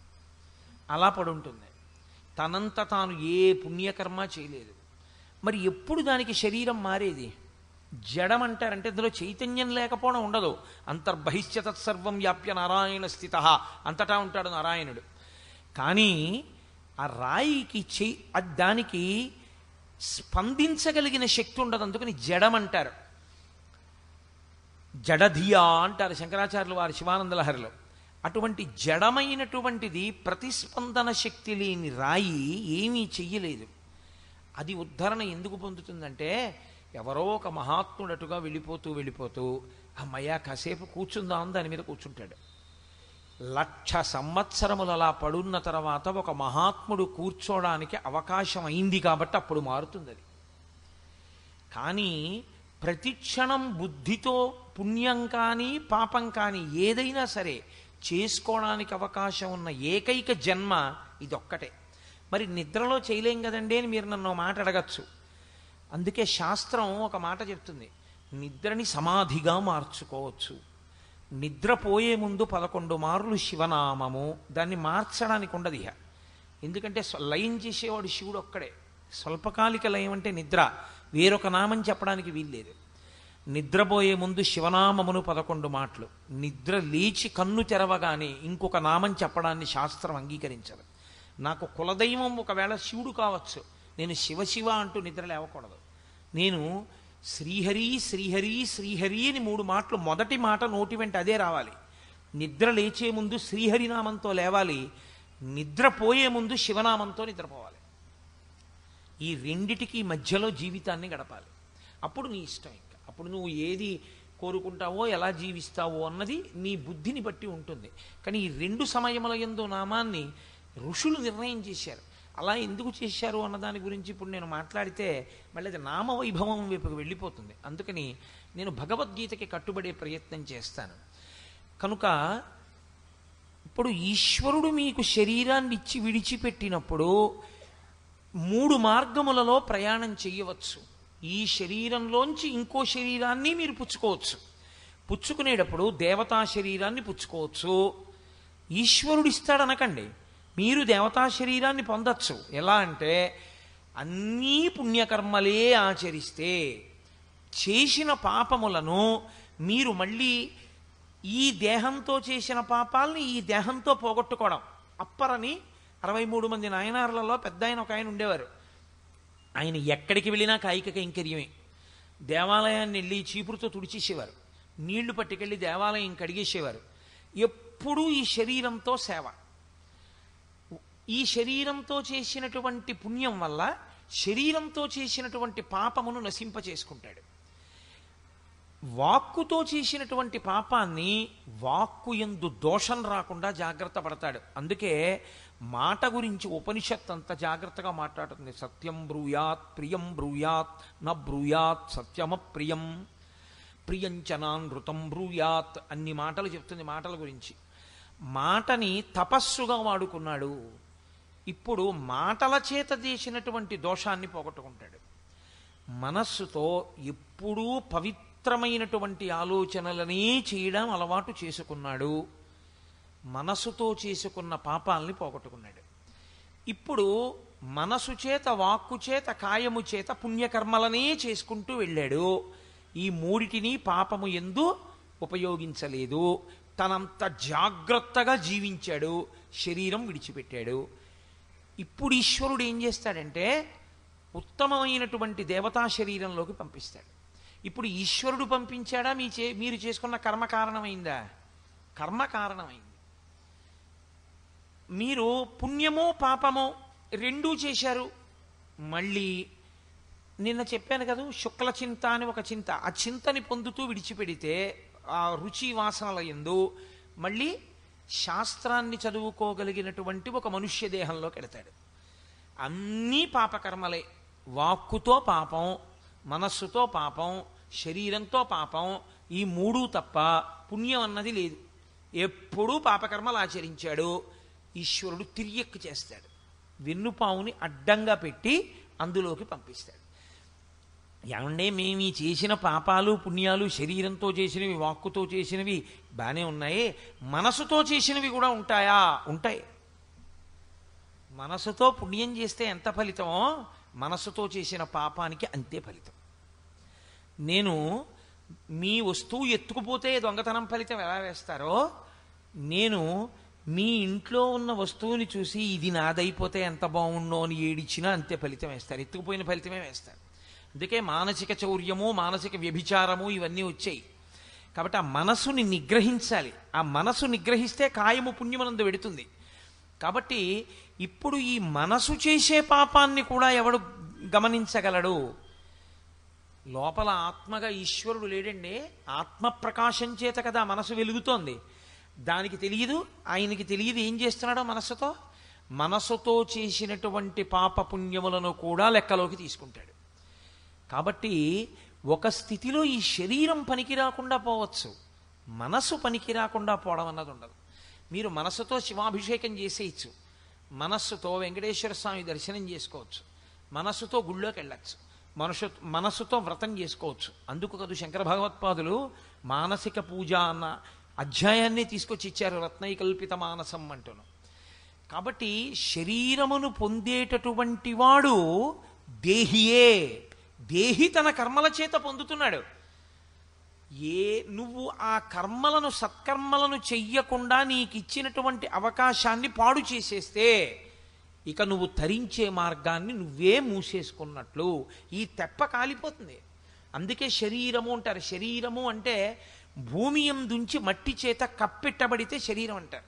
అలా పడుంటుంది తనంత తాను ఏ పుణ్యకర్మ చేయలేదు మరి ఎప్పుడు దానికి శరీరం మారేది జడం అంటారంటే ఇందులో చైతన్యం లేకపోవడం ఉండదు అంతర్బహిష్య తత్సర్వం వ్యాప్య నారాయణ స్థిత అంతటా ఉంటాడు నారాయణుడు కానీ ఆ రాయికి చెయ్యి అది దానికి స్పందించగలిగిన శక్తి ఉండదు అందుకని జడం అంటారు జడధియా అంటారు శంకరాచార్యులు వారి శివానంద లహరిలో అటువంటి జడమైనటువంటిది ప్రతిస్పందన శక్తి లేని రాయి ఏమీ చెయ్యలేదు అది ఉద్ధరణ ఎందుకు పొందుతుందంటే ఎవరో ఒక మహాత్ముడటుగా వెళ్ళిపోతూ వెళ్ళిపోతూ అమ్మయ్య కాసేపు కూర్చుందాం దాని మీద కూర్చుంటాడు లక్ష సంవత్సరములు అలా పడున్న తర్వాత ఒక మహాత్ముడు కూర్చోడానికి అవకాశం అయింది కాబట్టి అప్పుడు మారుతుంది అది కానీ ప్రతిక్షణం బుద్ధితో పుణ్యం కానీ పాపం కానీ ఏదైనా సరే చేసుకోవడానికి అవకాశం ఉన్న ఏకైక జన్మ ఇదొక్కటే మరి నిద్రలో చేయలేం కదండి అని మీరు నన్ను ఓ మాట అడగచ్చు అందుకే శాస్త్రం ఒక మాట చెప్తుంది నిద్రని సమాధిగా మార్చుకోవచ్చు నిద్రపోయే ముందు పదకొండు మార్లు శివనామము దాన్ని మార్చడానికి ఉండదు ఇహ ఎందుకంటే స్వ- లయం చేసేవాడు శివుడు ఒక్కడే స్వల్పకాలిక లయం అంటే నిద్ర వేరొక నామం చెప్పడానికి వీల్లేదు నిద్రపోయే ముందు శివనామమును పదకొండు మాటలు నిద్ర లేచి కన్ను తెరవగానే ఇంకొక నామం చెప్పడాన్ని శాస్త్రం అంగీకరించదు నాకు కులదైవం ఒకవేళ శివుడు కావచ్చు నేను శివశివ అంటూ నిద్ర లేవకూడదు నేను శ్రీహరి శ్రీహరి శ్రీహరి అని మూడు మాటలు మొదటి మాట నోటి వెంట అదే రావాలి నిద్ర లేచే ముందు శ్రీహరి నామంతో లేవాలి నిద్రపోయే ముందు శివనామంతో నిద్రపోవాలి ఈ రెండిటికి మధ్యలో జీవితాన్ని గడపాలి అప్పుడు నీ ఇష్టం ఇంకా అప్పుడు నువ్వు ఏది కోరుకుంటావో ఎలా జీవిస్తావో అన్నది నీ బుద్ధిని బట్టి ఉంటుంది కానీ ఈ రెండు సమయముల ఎందు నామాన్ని ఋషులు నిర్ణయం చేశారు అలా ఎందుకు చేశారు అన్న దాని గురించి ఇప్పుడు నేను మాట్లాడితే మళ్ళీ అది నామవైభవం వైపుకి వెళ్ళిపోతుంది అందుకని నేను భగవద్గీతకి కట్టుబడే ప్రయత్నం చేస్తాను కనుక ఇప్పుడు ఈశ్వరుడు మీకు శరీరాన్ని ఇచ్చి విడిచిపెట్టినప్పుడు మూడు మార్గములలో ప్రయాణం చేయవచ్చు ఈ శరీరంలోంచి ఇంకో శరీరాన్ని మీరు పుచ్చుకోవచ్చు పుచ్చుకునేటప్పుడు దేవతా శరీరాన్ని పుచ్చుకోవచ్చు ఈశ్వరుడు ఇస్తాడనకండి మీరు దేవతా శరీరాన్ని పొందొచ్చు ఎలా అంటే అన్నీ పుణ్యకర్మలే ఆచరిస్తే చేసిన పాపములను మీరు మళ్ళీ ఈ దేహంతో చేసిన పాపాలని ఈ దేహంతో పోగొట్టుకోవడం అప్పరని అరవై మూడు మంది నాయనారులలో పెద్ద ఆయన ఒక ఆయన ఉండేవారు ఆయన ఎక్కడికి వెళ్ళినా కాయిక కైంకర్యమే దేవాలయాన్ని వెళ్ళి చీపురుతో తుడిచేసేవారు నీళ్లు పట్టుకెళ్ళి దేవాలయం కడిగేసేవారు ఎప్పుడూ ఈ శరీరంతో సేవ ఈ శరీరంతో చేసినటువంటి పుణ్యం వల్ల శరీరంతో చేసినటువంటి పాపమును నశింపచేసుకుంటాడు వాక్కుతో చేసినటువంటి పాపాన్ని వాక్కు ఎందు దోషం రాకుండా జాగ్రత్త పడతాడు అందుకే మాట గురించి ఉపనిషత్ అంత జాగ్రత్తగా మాట్లాడుతుంది సత్యం బ్రూయాత్ ప్రియం బ్రూయాత్ న బ్రూయాత్ సత్యమ ప్రియం ప్రియంచనానృతం బ్రూయాత్ అన్ని మాటలు చెప్తుంది మాటల గురించి మాటని తపస్సుగా వాడుకున్నాడు ఇప్పుడు మాటల చేత చేసినటువంటి దోషాన్ని పోగొట్టుకుంటాడు మనస్సుతో ఎప్పుడూ పవిత్రమైనటువంటి ఆలోచనలనే చేయడం అలవాటు చేసుకున్నాడు మనసుతో చేసుకున్న పాపాలని పోగొట్టుకున్నాడు ఇప్పుడు మనసు చేత వాక్కు చేత కాయము చేత పుణ్యకర్మలనే చేసుకుంటూ వెళ్ళాడు ఈ మూడిటిని పాపము ఎందు ఉపయోగించలేదు తనంత జాగ్రత్తగా జీవించాడు శరీరం విడిచిపెట్టాడు ఇప్పుడు ఈశ్వరుడు ఏం చేస్తాడంటే ఉత్తమమైనటువంటి దేవతా శరీరంలోకి పంపిస్తాడు ఇప్పుడు ఈశ్వరుడు పంపించాడా మీ చే మీరు చేసుకున్న కర్మ కారణమైందా కర్మ కారణమైంది మీరు పుణ్యమో పాపమో రెండూ చేశారు మళ్ళీ నిన్న చెప్పాను కదా శుక్ల చింత అని ఒక చింత ఆ చింతని పొందుతూ విడిచిపెడితే ఆ రుచి వాసనల ఎందు మళ్ళీ శాస్త్రాన్ని చదువుకోగలిగినటువంటి ఒక మనుష్య దేహంలోకి ఎడతాడు అన్నీ పాపకర్మలే వాక్కుతో పాపం మనస్సుతో పాపం శరీరంతో పాపం ఈ మూడు తప్ప పుణ్యం అన్నది లేదు ఎప్పుడూ పాపకర్మలు ఆచరించాడు ఈశ్వరుడు తిరియక్కు చేస్తాడు వెన్నుపావుని అడ్డంగా పెట్టి అందులోకి పంపిస్తాడు ఏమంటే మేము ఈ చేసిన పాపాలు పుణ్యాలు శరీరంతో చేసినవి వాక్కుతో చేసినవి బాగానే ఉన్నాయి మనసుతో చేసినవి కూడా ఉంటాయా ఉంటాయి మనసుతో పుణ్యం చేస్తే ఎంత ఫలితమో మనసుతో చేసిన పాపానికి అంతే ఫలితం నేను మీ వస్తువు ఎత్తుకుపోతే దొంగతనం ఫలితం ఎలా వేస్తారో నేను మీ ఇంట్లో ఉన్న వస్తువుని చూసి ఇది నాదైపోతే ఎంత బాగుండో అని ఏడిచ్చినా అంతే ఫలితం వేస్తారు ఎత్తుకుపోయిన ఫలితమే వేస్తారు అందుకే మానసిక చౌర్యము మానసిక వ్యభిచారము ఇవన్నీ వచ్చాయి కాబట్టి ఆ మనసుని నిగ్రహించాలి ఆ మనసు నిగ్రహిస్తే కాయము పుణ్యమనందు వెడుతుంది కాబట్టి ఇప్పుడు ఈ మనసు చేసే పాపాన్ని కూడా ఎవడు గమనించగలడు లోపల ఆత్మగా ఈశ్వరుడు లేడండి ఆత్మ ప్రకాశం చేత కదా మనసు వెలుగుతోంది దానికి తెలియదు ఆయనకి తెలియదు ఏం చేస్తున్నాడో మనస్సుతో మనస్సుతో చేసినటువంటి పాపపుణ్యములను కూడా లెక్కలోకి తీసుకుంటాడు కాబట్టి ఒక స్థితిలో ఈ శరీరం పనికి రాకుండా పోవచ్చు మనసు పనికి రాకుండా పోవడం అన్నది ఉండదు మీరు మనస్సుతో శివాభిషేకం చేసేయచ్చు మనస్సుతో వెంకటేశ్వర స్వామి దర్శనం చేసుకోవచ్చు మనస్సుతో గుళ్ళోకి వెళ్ళచ్చు మనసు మనస్సుతో వ్రతం చేసుకోవచ్చు అందుకు కదు శంకర భగవత్పాదులు మానసిక పూజ అన్న అధ్యాయాన్ని తీసుకొచ్చి ఇచ్చారు రత్నైకల్పిత మానసం అంటును కాబట్టి శరీరమును పొందేటటువంటి వాడు దేహియే దేహి తన కర్మల చేత పొందుతున్నాడు ఏ నువ్వు ఆ కర్మలను సత్కర్మలను చెయ్యకుండా నీకు ఇచ్చినటువంటి అవకాశాన్ని పాడు చేసేస్తే ఇక నువ్వు తరించే మార్గాన్ని నువ్వే మూసేసుకున్నట్లు ఈ తెప్ప కాలిపోతుంది అందుకే శరీరము అంటారు శరీరము అంటే భూమి దుంచి మట్టి చేత కప్పెట్టబడితే శరీరం అంటారు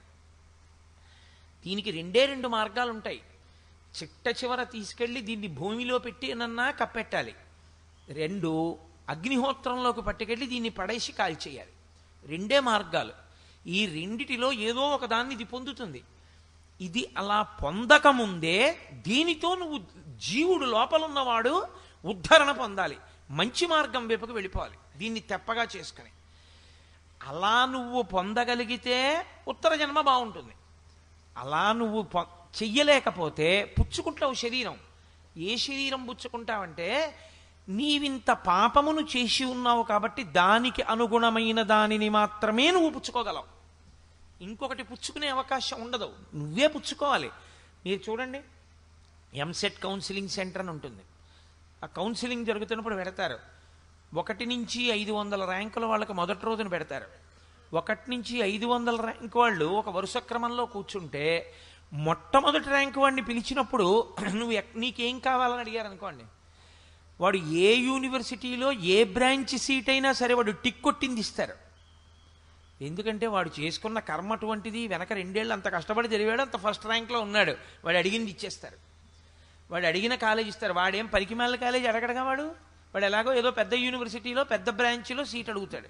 దీనికి రెండే రెండు మార్గాలు ఉంటాయి చిట్ట చివర తీసుకెళ్ళి దీన్ని భూమిలో పెట్టి నన్నా కప్పెట్టాలి రెండు అగ్నిహోత్రంలోకి పట్టుకెళ్ళి దీన్ని పడేసి కాల్చేయాలి రెండే మార్గాలు ఈ రెండిటిలో ఏదో ఒక దాన్ని ఇది పొందుతుంది ఇది అలా పొందకముందే దీనితో నువ్వు జీవుడు లోపల ఉన్నవాడు ఉద్ధరణ పొందాలి మంచి మార్గం వైపుకు వెళ్ళిపోవాలి దీన్ని తెప్పగా చేసుకుని అలా నువ్వు పొందగలిగితే ఉత్తర జన్మ బాగుంటుంది అలా నువ్వు పొ- చెయ్యలేకపోతే పుచ్చుకుంటావు శరీరం ఏ శరీరం పుచ్చుకుంటావంటే నీవింత పాపమును చేసి ఉన్నావు కాబట్టి దానికి అనుగుణమైన దానిని మాత్రమే నువ్వు పుచ్చుకోగలవు ఇంకొకటి పుచ్చుకునే అవకాశం ఉండదు నువ్వే పుచ్చుకోవాలి మీరు చూడండి ఎంసెట్ కౌన్సిలింగ్ సెంటర్ అని ఉంటుంది ఆ కౌన్సిలింగ్ జరుగుతున్నప్పుడు పెడతారు ఒకటి నుంచి ఐదు వందల ర్యాంకుల వాళ్ళకి మొదటి రోజున పెడతారు ఒకటి నుంచి ఐదు వందల ర్యాంక్ వాళ్ళు ఒక వరుస క్రమంలో కూర్చుంటే మొట్టమొదటి ర్యాంక్ వాడిని పిలిచినప్పుడు నువ్వు ఎక్- నీకేం కావాలని అడిగారు అనుకోండి వాడు ఏ యూనివర్సిటీలో ఏ బ్రాంచ్ సీట్ అయినా సరే వాడు టిక్ కొట్టింది ఇస్తారు ఎందుకంటే వాడు చేసుకున్న కర్మ అటువంటిది వెనక రెండేళ్ళు అంత కష్టపడి జరిగాడు అంత ఫస్ట్ ర్యాంక్లో ఉన్నాడు వాడు అడిగింది ఇచ్చేస్తారు వాడు అడిగిన కాలేజ్ ఇస్తారు వాడేం పరికిమాల కాలేజ్ అడగడగా వాడు వాడు ఎలాగో ఏదో పెద్ద యూనివర్సిటీలో పెద్ద బ్రాంచ్లో సీట్ అడుగుతాడు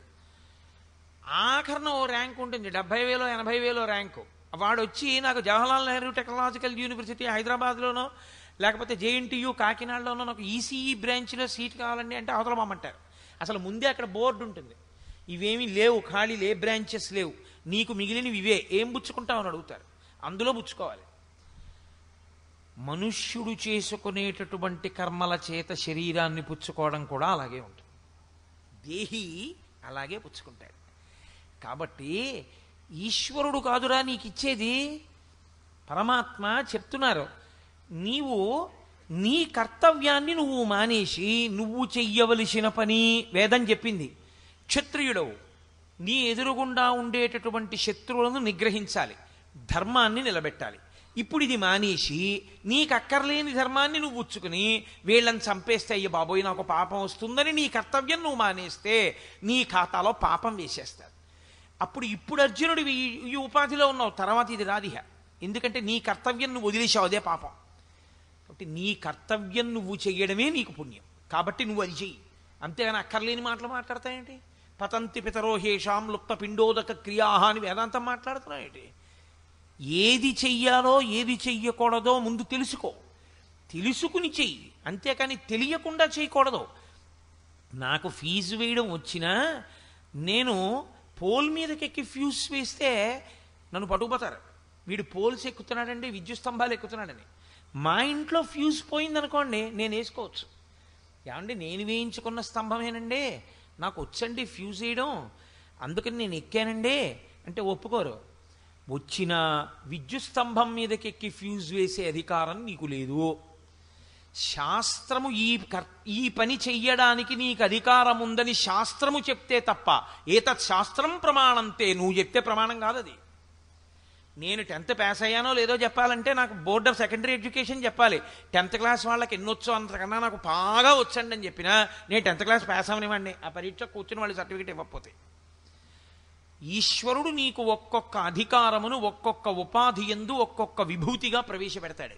ఆఖరణ ఓ ర్యాంక్ ఉంటుంది డెబ్బై వేలో ఎనభై వేలో ర్యాంకు వాడు వచ్చి నాకు జవహర్లాల్ నెహ్రూ టెక్నాలజికల్ యూనివర్సిటీ హైదరాబాద్లోనో లేకపోతే జేఎన్టీయు కాకినాడలోనో నాకు ఈసీఈ బ్రాంచ్లో సీట్ కావాలండి అంటే అవతల పంపంటారు అసలు ముందే అక్కడ బోర్డు ఉంటుంది ఇవేమీ లేవు ఖాళీ లే బ్రాంచెస్ లేవు నీకు మిగిలినవి ఇవే ఏం పుచ్చుకుంటావు అని అడుగుతారు అందులో పుచ్చుకోవాలి మనుష్యుడు చేసుకునేటటువంటి కర్మల చేత శరీరాన్ని పుచ్చుకోవడం కూడా అలాగే ఉంటుంది దేహి అలాగే పుచ్చుకుంటాడు కాబట్టి ఈశ్వరుడు కాదురా నీకు ఇచ్చేది పరమాత్మ చెప్తున్నారు నీవు నీ కర్తవ్యాన్ని నువ్వు మానేసి నువ్వు చెయ్యవలసిన పని వేదం చెప్పింది క్షత్రియుడవు నీ ఎదురుగుండా ఉండేటటువంటి శత్రువులను నిగ్రహించాలి ధర్మాన్ని నిలబెట్టాలి ఇప్పుడు ఇది మానేసి నీకు అక్కర్లేని ధర్మాన్ని నువ్వు ఉచ్చుకుని వీళ్ళని చంపేస్తే అయ్య బాబోయ్ నాకు పాపం వస్తుందని నీ కర్తవ్యం నువ్వు మానేస్తే నీ ఖాతాలో పాపం వేసేస్తారు అప్పుడు ఇప్పుడు అర్జునుడు ఈ ఈ ఉపాధిలో ఉన్నావు తర్వాత ఇది రాదిహ ఎందుకంటే నీ కర్తవ్యం నువ్వు వదిలేసావు అదే పాపం కాబట్టి నీ కర్తవ్యం నువ్వు చెయ్యడమే నీకు పుణ్యం కాబట్టి నువ్వు అది చెయ్యి అంతేగాని అక్కర్లేని మాటలు మాట్లాడతాయేంటి పతంతి పితరోహేషాం లుప్త పిండోదక క్రియాహ అని వేదాంతం మాట్లాడుతున్నాయేంటి ఏది చెయ్యాలో ఏది చెయ్యకూడదో ముందు తెలుసుకో తెలుసుకుని చెయ్యి అంతేకాని తెలియకుండా చేయకూడదు నాకు ఫీజు వేయడం వచ్చినా నేను పోల్ మీదకెక్కి ఫ్యూజ్ వేస్తే నన్ను పట్టుకుపోతారు వీడు పోల్స్ ఎక్కుతున్నాడండి విద్యుత్ స్తంభాలు ఎక్కుతున్నాడని మా ఇంట్లో ఫ్యూజ్ పోయిందనుకోండి నేను వేసుకోవచ్చు ఏమండి నేను వేయించుకున్న స్తంభమేనండి నాకు వచ్చండి ఫ్యూజ్ వేయడం అందుకని నేను ఎక్కానండి అంటే ఒప్పుకోరు వచ్చిన విద్యుత్ స్తంభం మీదకెక్కి ఫ్యూజ్ వేసే అధికారం నీకు లేదు శాస్త్రము ఈ కర్ ఈ పని చెయ్యడానికి నీకు అధికారం ఉందని శాస్త్రము చెప్తే తప్ప ఏతత్ శాస్త్రం ప్రమాణంతే నువ్వు చెప్తే ప్రమాణం కాదు అది నేను టెన్త్ పాస్ అయ్యానో లేదో చెప్పాలంటే నాకు బోర్డ్ ఆఫ్ సెకండరీ ఎడ్యుకేషన్ చెప్పాలి టెన్త్ క్లాస్ వాళ్ళకి ఎన్నొచ్చో అంతకన్నా నాకు బాగా వచ్చండి అని చెప్పినా నేను టెన్త్ క్లాస్ పాస్ అవనివ్వండి ఆ పరీక్ష కూర్చుని వాళ్ళు సర్టిఫికేట్ ఇవ్వకపోతే ఈశ్వరుడు నీకు ఒక్కొక్క అధికారమును ఒక్కొక్క ఉపాధి ఎందు ఒక్కొక్క విభూతిగా ప్రవేశపెడతాడు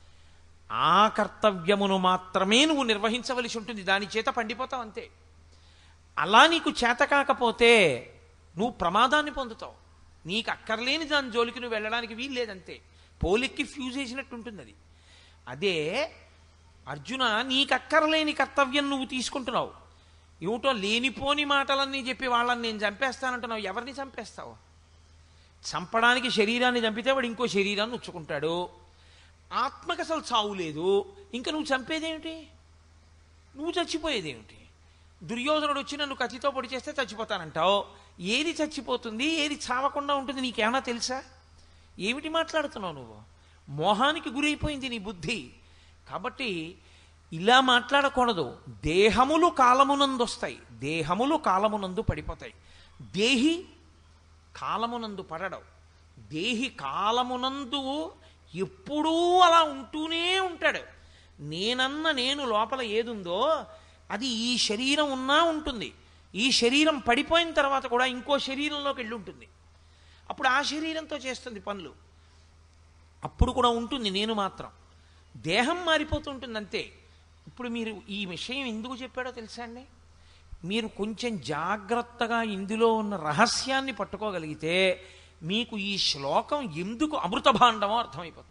ఆ కర్తవ్యమును మాత్రమే నువ్వు నిర్వహించవలసి ఉంటుంది దాని చేత పండిపోతావు అంతే అలా నీకు చేత కాకపోతే నువ్వు ప్రమాదాన్ని పొందుతావు నీకు అక్కర్లేని దాని జోలికి నువ్వు వెళ్ళడానికి వీలు లేదంతే పోలిక్కి ఫ్యూజ్ వేసినట్టు ఉంటుంది అది అదే అర్జున నీకు అక్కర్లేని కర్తవ్యం నువ్వు తీసుకుంటున్నావు ఏమిటో లేనిపోని మాటలన్నీ చెప్పి వాళ్ళని నేను చంపేస్తానంటున్నావు ఎవరిని చంపేస్తావు చంపడానికి శరీరాన్ని చంపితే వాడు ఇంకో శరీరాన్ని ఉచ్చుకుంటాడు ఆత్మకు అసలు చావు లేదు ఇంకా నువ్వు చంపేదేమిటి నువ్వు చచ్చిపోయేదేమిటి దుర్యోధనుడు వచ్చి నన్ను కత్తితో పొడి చేస్తే చచ్చిపోతానంటావు ఏది చచ్చిపోతుంది ఏది చావకుండా ఉంటుంది నీకేమన్నా తెలుసా ఏమిటి మాట్లాడుతున్నావు నువ్వు మోహానికి గురైపోయింది నీ బుద్ధి కాబట్టి ఇలా మాట్లాడకూడదు దేహములు కాలమునందు వస్తాయి దేహములు కాలమునందు పడిపోతాయి దేహి కాలమునందు పడడం దేహి కాలమునందు ఎప్పుడూ అలా ఉంటూనే ఉంటాడు నేనన్న నేను లోపల ఏదుందో అది ఈ శరీరం ఉన్నా ఉంటుంది ఈ శరీరం పడిపోయిన తర్వాత కూడా ఇంకో శరీరంలోకి వెళ్ళి ఉంటుంది అప్పుడు ఆ శరీరంతో చేస్తుంది పనులు అప్పుడు కూడా ఉంటుంది నేను మాత్రం దేహం మారిపోతుంటుంది అంతే ఇప్పుడు మీరు ఈ విషయం ఎందుకు చెప్పాడో తెలుసా అండి మీరు కొంచెం జాగ్రత్తగా ఇందులో ఉన్న రహస్యాన్ని పట్టుకోగలిగితే మీకు ఈ శ్లోకం ఎందుకు అమృత భాండమో అర్థమైపోతుంది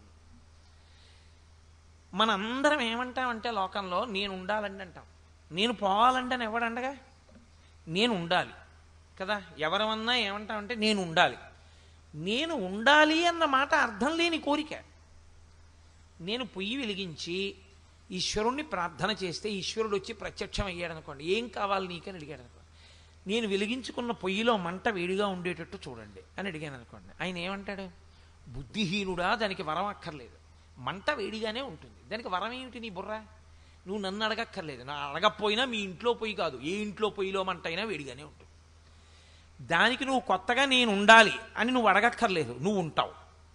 మనందరం ఏమంటామంటే లోకంలో నేను ఉండాలండి అంటాం నేను పోవాలంటే అని ఎవడండగా నేను ఉండాలి కదా ఎవరమన్నా ఏమంటామంటే నేను ఉండాలి నేను ఉండాలి అన్న మాట అర్థం లేని కోరిక నేను పొయ్యి వెలిగించి ఈశ్వరుణ్ణి ప్రార్థన చేస్తే ఈశ్వరుడు వచ్చి ప్రత్యక్షం అయ్యాడు అనుకోండి ఏం కావాలి నీకని అడిగాడు అనుకోండి నేను వెలిగించుకున్న పొయ్యిలో మంట వేడిగా ఉండేటట్టు చూడండి అని అడిగాను అనుకోండి ఆయన ఏమంటాడు బుద్ధిహీనుడా దానికి వరం అక్కర్లేదు మంట వేడిగానే ఉంటుంది దానికి వరం ఏమిటి నీ బుర్ర నువ్వు నన్ను అడగక్కర్లేదు నా అడగకపోయినా మీ ఇంట్లో పొయ్యి కాదు ఏ ఇంట్లో పొయ్యిలో మంట అయినా వేడిగానే ఉంటుంది దానికి నువ్వు కొత్తగా నేను ఉండాలి అని నువ్వు అడగక్కర్లేదు నువ్వు ఉంటావు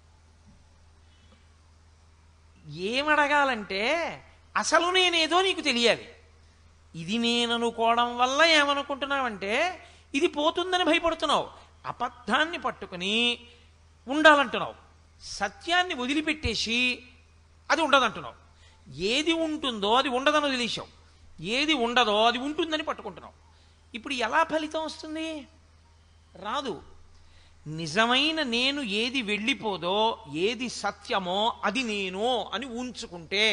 ఏమడగాలంటే అసలు నేనేదో నీకు తెలియాలి ఇది నేను అనుకోవడం వల్ల ఏమనుకుంటున్నావంటే ఇది పోతుందని భయపడుతున్నావు అబద్ధాన్ని పట్టుకుని ఉండాలంటున్నావు సత్యాన్ని వదిలిపెట్టేసి అది ఉండదంటున్నావు ఏది ఉంటుందో అది ఉండదని వదిలేసావు ఏది ఉండదో అది ఉంటుందని పట్టుకుంటున్నావు ఇప్పుడు ఎలా ఫలితం వస్తుంది రాదు నిజమైన నేను ఏది వెళ్ళిపోదో ఏది సత్యమో అది నేను అని ఉంచుకుంటే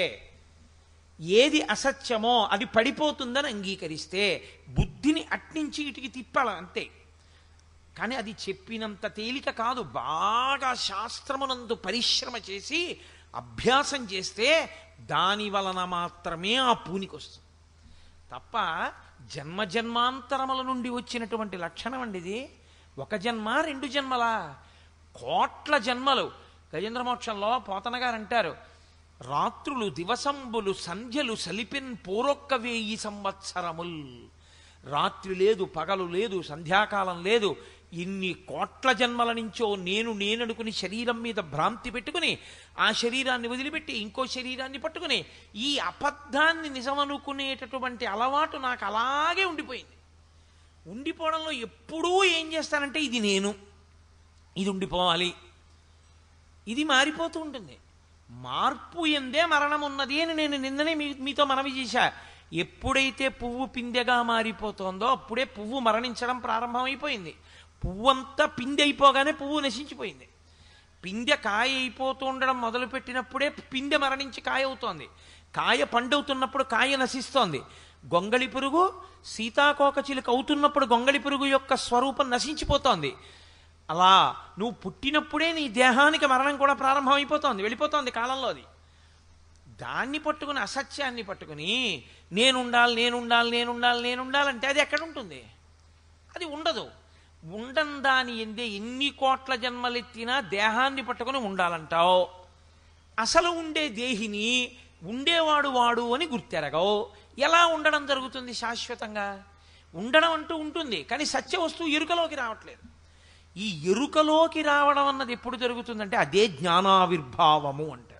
ఏది అసత్యమో అది పడిపోతుందని అంగీకరిస్తే బుద్ధిని అట్నుంచి ఇటుకి తిప్పాల అంతే కానీ అది చెప్పినంత తేలిక కాదు బాగా శాస్త్రమునందు పరిశ్రమ చేసి అభ్యాసం చేస్తే దాని వలన మాత్రమే ఆ పూనికి వస్తుంది తప్ప జన్మ జన్మాంతరముల నుండి వచ్చినటువంటి లక్షణం అండి ఇది ఒక జన్మ రెండు జన్మలా కోట్ల జన్మలు గజేంద్రమోక్షంలో పోతన గారు అంటారు రాత్రులు దివసంబులు సంధ్యలు సలిపిన్ పూరొక్క వేయి సంవత్సరముల్ రాత్రి లేదు పగలు లేదు సంధ్యాకాలం లేదు ఇన్ని కోట్ల జన్మల నుంచో నేను నేననుకుని శరీరం మీద భ్రాంతి పెట్టుకుని ఆ శరీరాన్ని వదిలిపెట్టి ఇంకో శరీరాన్ని పట్టుకుని ఈ అబద్ధాన్ని నిజమనుకునేటటువంటి అలవాటు నాకు అలాగే ఉండిపోయింది ఉండిపోవడంలో ఎప్పుడూ ఏం చేస్తానంటే ఇది నేను ఇది ఉండిపోవాలి ఇది మారిపోతూ ఉంటుంది మార్పు ఎందే మరణం ఉన్నది అని నేను నిన్ననే మీ మీతో మనవి చేశా ఎప్పుడైతే పువ్వు పిందెగా మారిపోతుందో అప్పుడే పువ్వు మరణించడం ప్రారంభమైపోయింది పువ్వు అంతా పిందె అయిపోగానే పువ్వు నశించిపోయింది పిందె కాయ అయిపోతూ ఉండడం మొదలుపెట్టినప్పుడే పిందె మరణించి కాయ అవుతోంది కాయ పండవుతున్నప్పుడు కాయ నశిస్తోంది గొంగళి పురుగు సీతాకోక చిలుక అవుతున్నప్పుడు గొంగళి పురుగు యొక్క స్వరూపం నశించిపోతోంది అలా నువ్వు పుట్టినప్పుడే నీ దేహానికి మరణం కూడా ప్రారంభమైపోతోంది వెళ్ళిపోతోంది కాలంలో అది దాన్ని పట్టుకుని అసత్యాన్ని పట్టుకుని నేనుండాలి నేనుండాలి నేనుండాలి నేనుండాలంటే అది ఎక్కడ ఉంటుంది అది ఉండదు ఉండం దాని ఎందే ఎన్ని కోట్ల జన్మలెత్తినా దేహాన్ని పట్టుకుని ఉండాలంటావు అసలు ఉండే దేహిని ఉండేవాడు వాడు అని గుర్తెరగవు ఎలా ఉండడం జరుగుతుంది శాశ్వతంగా ఉండడం అంటూ ఉంటుంది కానీ సత్య వస్తువు ఎరుకలోకి రావట్లేదు ఈ ఎరుకలోకి రావడం అన్నది ఎప్పుడు జరుగుతుందంటే అదే జ్ఞానావిర్భావము అంటారు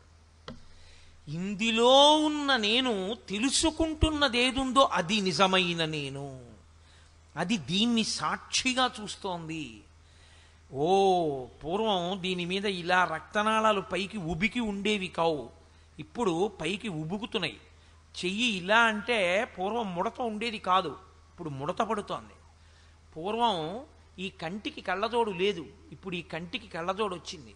ఇందులో ఉన్న నేను తెలుసుకుంటున్నదేదుందో అది నిజమైన నేను అది దీన్ని సాక్షిగా చూస్తోంది ఓ పూర్వం దీని మీద ఇలా రక్తనాళాలు పైకి ఉబికి ఉండేవి కావు ఇప్పుడు పైకి ఉబుకుతున్నాయి చెయ్యి ఇలా అంటే పూర్వం ముడత ఉండేది కాదు ఇప్పుడు ముడత పడుతోంది పూర్వం ఈ కంటికి కళ్ళజోడు లేదు ఇప్పుడు ఈ కంటికి కళ్ళజోడు వచ్చింది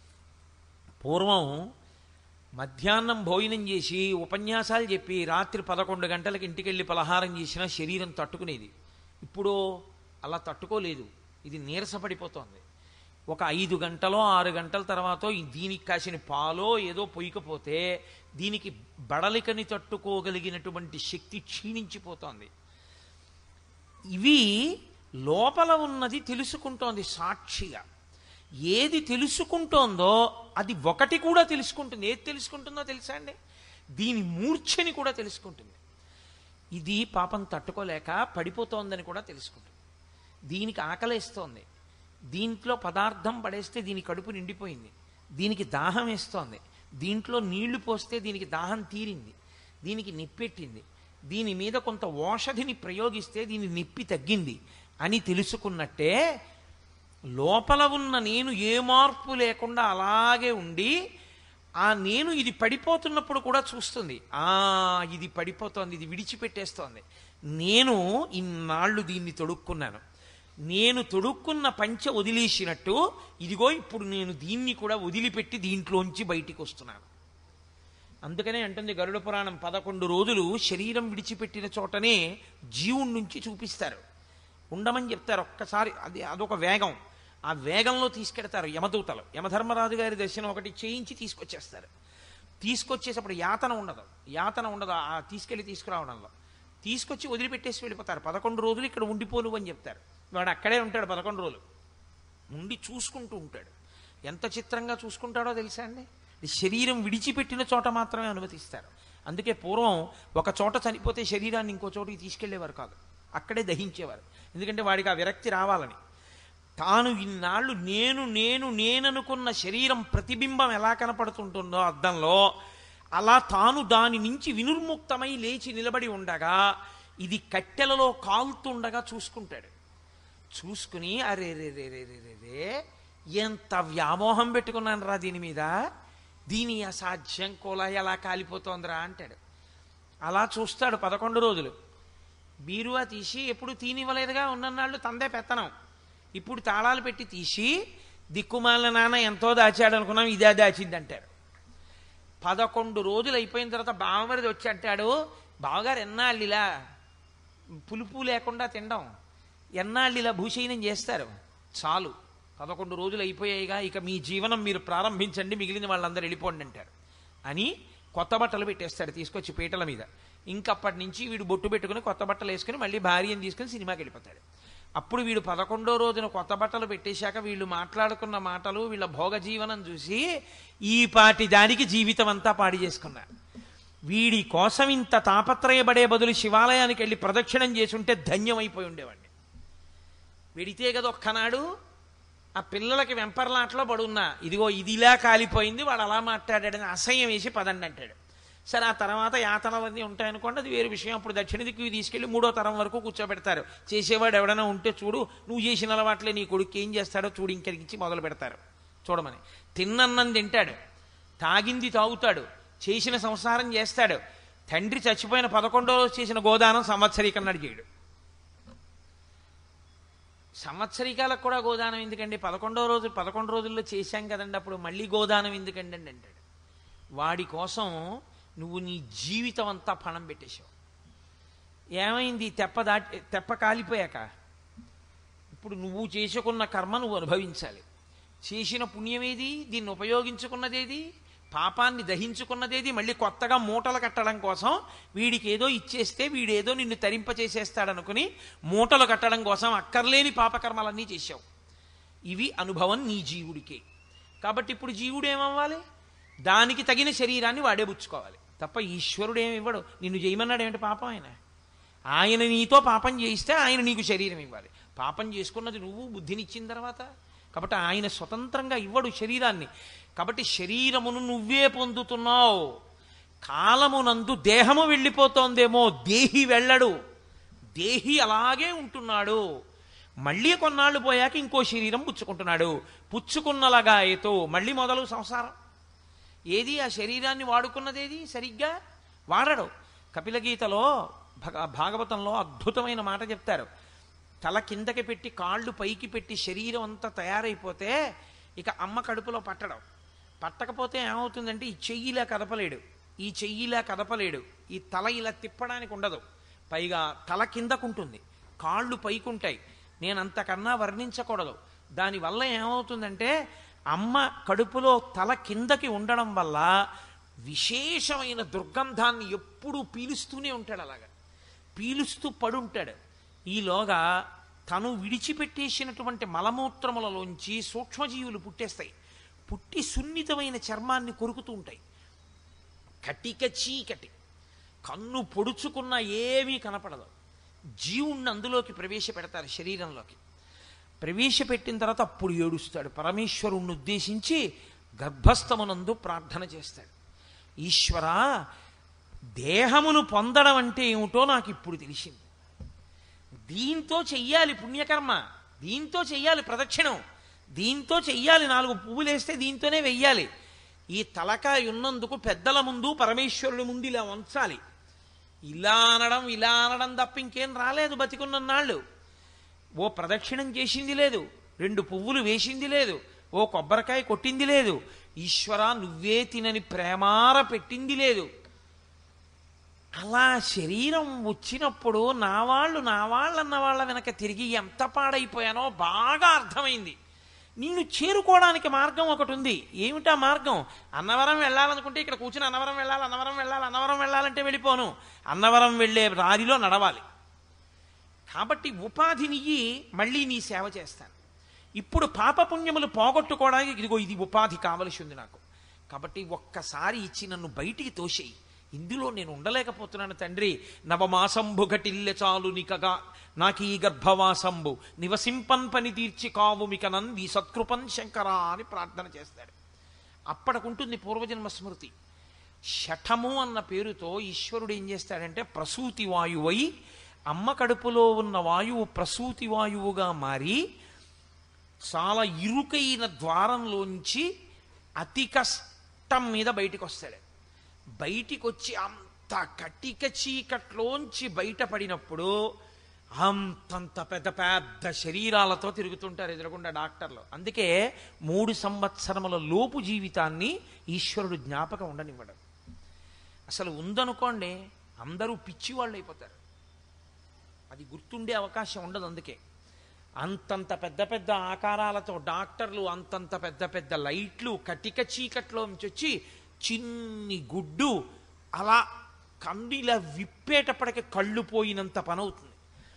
పూర్వం మధ్యాహ్నం భోజనం చేసి ఉపన్యాసాలు చెప్పి రాత్రి పదకొండు గంటలకు ఇంటికెళ్ళి పలహారం చేసినా శరీరం తట్టుకునేది ఇప్పుడు అలా తట్టుకోలేదు ఇది నీరసపడిపోతోంది ఒక ఐదు గంటలో ఆరు గంటల తర్వాత ఈ దీనికి కాసిన పాలో ఏదో పొయ్యకపోతే దీనికి బడలికని తట్టుకోగలిగినటువంటి శక్తి క్షీణించిపోతోంది ఇవి లోపల ఉన్నది తెలుసుకుంటోంది సాక్షిగా ఏది తెలుసుకుంటోందో అది ఒకటి కూడా తెలుసుకుంటుంది ఏది తెలుసుకుంటుందో తెలుసా అండి దీని మూర్ఛని కూడా తెలుసుకుంటుంది ఇది పాపం తట్టుకోలేక పడిపోతోందని కూడా తెలుసుకుంటుంది దీనికి ఆకలేస్తోంది దీంట్లో పదార్థం పడేస్తే దీని కడుపు నిండిపోయింది దీనికి దాహం వేస్తోంది దీంట్లో నీళ్లు పోస్తే దీనికి దాహం తీరింది దీనికి నిప్పెట్టింది దీని మీద కొంత ఓషధిని ప్రయోగిస్తే దీని నిప్పి తగ్గింది అని తెలుసుకున్నట్టే లోపల ఉన్న నేను ఏ మార్పు లేకుండా అలాగే ఉండి ఆ నేను ఇది పడిపోతున్నప్పుడు కూడా చూస్తుంది ఆ ఇది పడిపోతోంది ఇది విడిచిపెట్టేస్తోంది నేను ఇన్నాళ్ళు దీన్ని తొడుక్కున్నాను నేను తొడుక్కున్న పంచె వదిలేసినట్టు ఇదిగో ఇప్పుడు నేను దీన్ని కూడా వదిలిపెట్టి దీంట్లోంచి బయటికి వస్తున్నాను అందుకనే అంటుంది గరుడ పురాణం పదకొండు రోజులు శరీరం విడిచిపెట్టిన చోటనే జీవుడి నుంచి చూపిస్తారు ఉండమని చెప్తారు ఒక్కసారి అది అదొక వేగం ఆ వేగంలో తీసుకెడతారు యమదూతలు యమధర్మరాజు గారి దర్శనం ఒకటి చేయించి తీసుకొచ్చేస్తారు తీసుకొచ్చేటప్పుడు యాతన ఉండదు యాతన ఉండదు ఆ తీసుకెళ్లి తీసుకురావడంలో తీసుకొచ్చి వదిలిపెట్టేసి వెళ్ళిపోతారు పదకొండు రోజులు ఇక్కడ ఉండిపోను అని చెప్తారు వాడు అక్కడే ఉంటాడు పదకొండు రోజులు ఉండి చూసుకుంటూ ఉంటాడు ఎంత చిత్రంగా చూసుకుంటాడో తెలుసా అండి ఈ శరీరం విడిచిపెట్టిన చోట మాత్రమే అనుమతిస్తారు అందుకే పూర్వం ఒక చోట చనిపోతే శరీరాన్ని ఇంకో చోటికి తీసుకెళ్లేవారు కాదు అక్కడే దహించేవారు ఎందుకంటే వాడికి ఆ విరక్తి రావాలని తాను ఇన్నాళ్ళు నేను నేను నేననుకున్న శరీరం ప్రతిబింబం ఎలా కనపడుతుంటుందో అద్దంలో అలా తాను దాని నుంచి వినుర్ముక్తమై లేచి నిలబడి ఉండగా ఇది కట్టెలలో కాలుతుండగా చూసుకుంటాడు చూసుకుని అరే రే రే రే రే రే రే ఎంత వ్యామోహం పెట్టుకున్నాను రా దీని మీద దీని అసాధ్యం కోల ఎలా కాలిపోతోందిరా అంటాడు అలా చూస్తాడు పదకొండు రోజులు బీరువా తీసి ఎప్పుడు తీనివ్వలేదుగా ఉన్ననాళ్ళు తందే పెత్తనం ఇప్పుడు తాళాలు పెట్టి తీసి దిక్కుమాలిన నాన్న ఎంతో దాచాడు అనుకున్నాం ఇదే దాచింది అంటారు పదకొండు రోజులు అయిపోయిన తర్వాత బావమరిది వచ్చి అంటాడు బావగారు ఎన్నాళ్ళు ఇలా పులుపు లేకుండా తినడం ఎన్నాళ్ళు ఇలా భూషయనం చేస్తారు చాలు పదకొండు రోజులు అయిపోయాయిగా ఇక మీ జీవనం మీరు ప్రారంభించండి మిగిలిన వాళ్ళందరూ వెళ్ళిపోండి అంటారు అని కొత్త బట్టలు పెట్టేస్తాడు తీసుకొచ్చి పీటల మీద ఇంకప్పటి నుంచి వీడు బొట్టు పెట్టుకుని కొత్త బట్టలు వేసుకుని మళ్ళీ భార్యను తీసుకుని సినిమాకి వెళ్ళిపోతాడు అప్పుడు వీడు పదకొండో రోజున కొత్త బట్టలు పెట్టేశాక వీళ్ళు మాట్లాడుకున్న మాటలు వీళ్ళ భోగ జీవనం చూసి ఈ పాటి దానికి జీవితం అంతా పాడి చేసుకున్నారు వీడి కోసం ఇంత తాపత్రయపడే బదులు శివాలయానికి వెళ్ళి ప్రదక్షిణం చేసుంటే ధన్యమైపోయి ఉండేవాడిని వెడితే కదా ఒక్కనాడు ఆ పిల్లలకి వెంపర్లాట్లో పడున్నా ఇదిగో ఇదిలా కాలిపోయింది వాడు అలా మాట్లాడాడని అసహ్యం వేసి పదండి అంటాడు సరే ఆ తర్వాత యాతనలన్నీ ఉంటాయనుకోండి అది వేరు విషయం అప్పుడు దక్షిణ దిక్కు తీసుకెళ్లి మూడో తరం వరకు కూర్చోబెడతారు చేసేవాడు ఎవడైనా ఉంటే చూడు నువ్వు చేసిన అలవాట్లే నీ కొడుకు ఏం చేస్తాడో చూడు ఇంకరించి మొదలు పెడతారు చూడమని తిన్నన్నం తింటాడు తాగింది తాగుతాడు చేసిన సంసారం చేస్తాడు తండ్రి చచ్చిపోయిన పదకొండో రోజు చేసిన గోదానం సంవత్సరీకన్నాడు చేయడు సంవత్సరికాలకు కూడా గోదానం ఎందుకండి పదకొండో రోజు పదకొండు రోజుల్లో చేశాం కదండి అప్పుడు మళ్ళీ గోదానం ఎందుకండి అని అంటాడు వాడి కోసం నువ్వు నీ జీవితం అంతా పణం పెట్టేశావు ఏమైంది తెప్ప దాటి తెప్ప కాలిపోయాక ఇప్పుడు నువ్వు చేసుకున్న కర్మ నువ్వు అనుభవించాలి చేసిన పుణ్యమేది దీన్ని ఉపయోగించుకున్నదేది పాపాన్ని దహించుకున్నదేది మళ్ళీ కొత్తగా మూటలు కట్టడం కోసం వీడికి ఏదో ఇచ్చేస్తే వీడేదో నిన్ను తరింపచేసేస్తాడనుకుని మూటలు కట్టడం కోసం అక్కర్లేని పాపకర్మలన్నీ చేశావు ఇవి అనుభవం నీ జీవుడికే కాబట్టి ఇప్పుడు జీవుడు ఏమవ్వాలి దానికి తగిన శరీరాన్ని వాడే పుచ్చుకోవాలి తప్ప ఈశ్వరుడు ఏమి ఇవ్వడు నిన్ను చేయమన్నాడు ఏమిటి పాపం ఆయన ఆయన నీతో పాపం చేయిస్తే ఆయన నీకు శరీరం ఇవ్వాలి పాపం చేసుకున్నది నువ్వు బుద్ధినిచ్చిన తర్వాత కాబట్టి ఆయన స్వతంత్రంగా ఇవ్వడు శరీరాన్ని కాబట్టి శరీరమును నువ్వే పొందుతున్నావు కాలమునందు దేహము వెళ్ళిపోతోందేమో దేహి వెళ్ళడు దేహి అలాగే ఉంటున్నాడు మళ్ళీ కొన్నాళ్ళు పోయాక ఇంకో శరీరం పుచ్చుకుంటున్నాడు పుచ్చుకున్నలాగా ఏతో మళ్ళీ మొదలు సంసారం ఏది ఆ శరీరాన్ని వాడుకున్నదేది సరిగ్గా వాడడు కపిలగీతలో భగ భాగవతంలో అద్భుతమైన మాట చెప్తారు తల కిందకి పెట్టి కాళ్ళు పైకి పెట్టి శరీరం అంతా తయారైపోతే ఇక అమ్మ కడుపులో పట్టడం పట్టకపోతే ఏమవుతుందంటే ఈ చెయ్యిలా కదపలేడు ఈ చెయ్యిలా కదపలేడు ఈ తల ఇలా తిప్పడానికి ఉండదు పైగా తల కిందకుంటుంది కాళ్ళు పైకుంటాయి నేను అంతకన్నా వర్ణించకూడదు దానివల్ల ఏమవుతుందంటే అమ్మ కడుపులో తల కిందకి ఉండడం వల్ల విశేషమైన దుర్గంధాన్ని ఎప్పుడూ పీలుస్తూనే ఉంటాడు అలాగా పీలుస్తూ పడుంటాడు ఈలోగా తను విడిచిపెట్టేసినటువంటి మలమూత్రములలోంచి సూక్ష్మజీవులు పుట్టేస్తాయి పుట్టి సున్నితమైన చర్మాన్ని కొరుకుతూ ఉంటాయి కటిక చీకటి కన్ను పొడుచుకున్న ఏమీ కనపడదు జీవుణ్ణి అందులోకి ప్రవేశపెడతారు శరీరంలోకి ప్రవేశపెట్టిన తర్వాత అప్పుడు ఏడుస్తాడు పరమేశ్వరుణ్ణి ఉద్దేశించి గర్భస్థమునందు ప్రార్థన చేస్తాడు ఈశ్వర దేహమును పొందడం అంటే ఏమిటో నాకు ఇప్పుడు తెలిసింది దీంతో చెయ్యాలి పుణ్యకర్మ దీంతో చెయ్యాలి ప్రదక్షిణం దీంతో చెయ్యాలి నాలుగు పువ్వులు వేస్తే దీంతోనే వెయ్యాలి ఈ తలకాయ ఉన్నందుకు పెద్దల ముందు పరమేశ్వరుడి ముందు ఇలా వంచాలి ఇలా అనడం ఇలా అనడం తప్ప ఇంకేం రాలేదు బతికున్న నాళ్ళు ఓ ప్రదక్షిణం చేసింది లేదు రెండు పువ్వులు వేసింది లేదు ఓ కొబ్బరికాయ కొట్టింది లేదు ఈశ్వర నువ్వే తినని ప్రేమార పెట్టింది లేదు అలా శరీరం వచ్చినప్పుడు నా వాళ్ళు నా వాళ్ళన్న వాళ్ళ వెనక తిరిగి ఎంత పాడైపోయానో బాగా అర్థమైంది నిన్ను చేరుకోవడానికి మార్గం ఒకటి ఉంది ఏమిటా మార్గం అన్నవరం వెళ్ళాలనుకుంటే ఇక్కడ కూర్చుని అన్నవరం వెళ్ళాలి అన్నవరం వెళ్ళాలి అన్నవరం వెళ్ళాలంటే వెళ్ళిపోను అన్నవరం వెళ్ళే దారిలో నడవాలి కాబట్టి ఉపాధినియ్యి మళ్ళీ నీ సేవ చేస్తాను ఇప్పుడు పాపపుణ్యములు పోగొట్టుకోవడానికి ఇదిగో ఇది ఉపాధి కావలసి ఉంది నాకు కాబట్టి ఒక్కసారి ఇచ్చి నన్ను బయటికి తోసేయి ఇందులో నేను ఉండలేకపోతున్నాను తండ్రి నవమాసంభు ఘటిల్లె చాలు నికగా నాకీ గర్భవాసంబు నివసింపన్ పని తీర్చి కావు మిక నంది సత్కృపన్ శంకరా అని ప్రార్థన చేస్తాడు అప్పటికుంటుంది పూర్వజన్మ స్మృతి శఠము అన్న పేరుతో ఈశ్వరుడు ఏం చేస్తాడంటే ప్రసూతి వాయువై అమ్మ కడుపులో ఉన్న వాయువు ప్రసూతి వాయువుగా మారి చాలా ఇరుకైన ద్వారంలోంచి అతి కష్టం మీద బయటికి వస్తాడు బయటికి వచ్చి అంత కటిక చీకట్లోంచి బయటపడినప్పుడు అంతంత పెద్ద పెద్ద శరీరాలతో తిరుగుతుంటారు ఎదురకుండా డాక్టర్లు అందుకే మూడు సంవత్సరముల లోపు జీవితాన్ని ఈశ్వరుడు జ్ఞాపకం ఉండనివ్వడం అసలు ఉందనుకోండి అందరూ పిచ్చివాళ్ళు అయిపోతారు అది గుర్తుండే అవకాశం ఉండదు అందుకే అంతంత పెద్ద పెద్ద ఆకారాలతో డాక్టర్లు అంతంత పెద్ద పెద్ద లైట్లు కటిక చీకట్లో నుంచి వచ్చి చిన్ని గుడ్డు అలా కన్ను ఇలా విప్పేటప్పటికి కళ్ళు పోయినంత పని అవుతుంది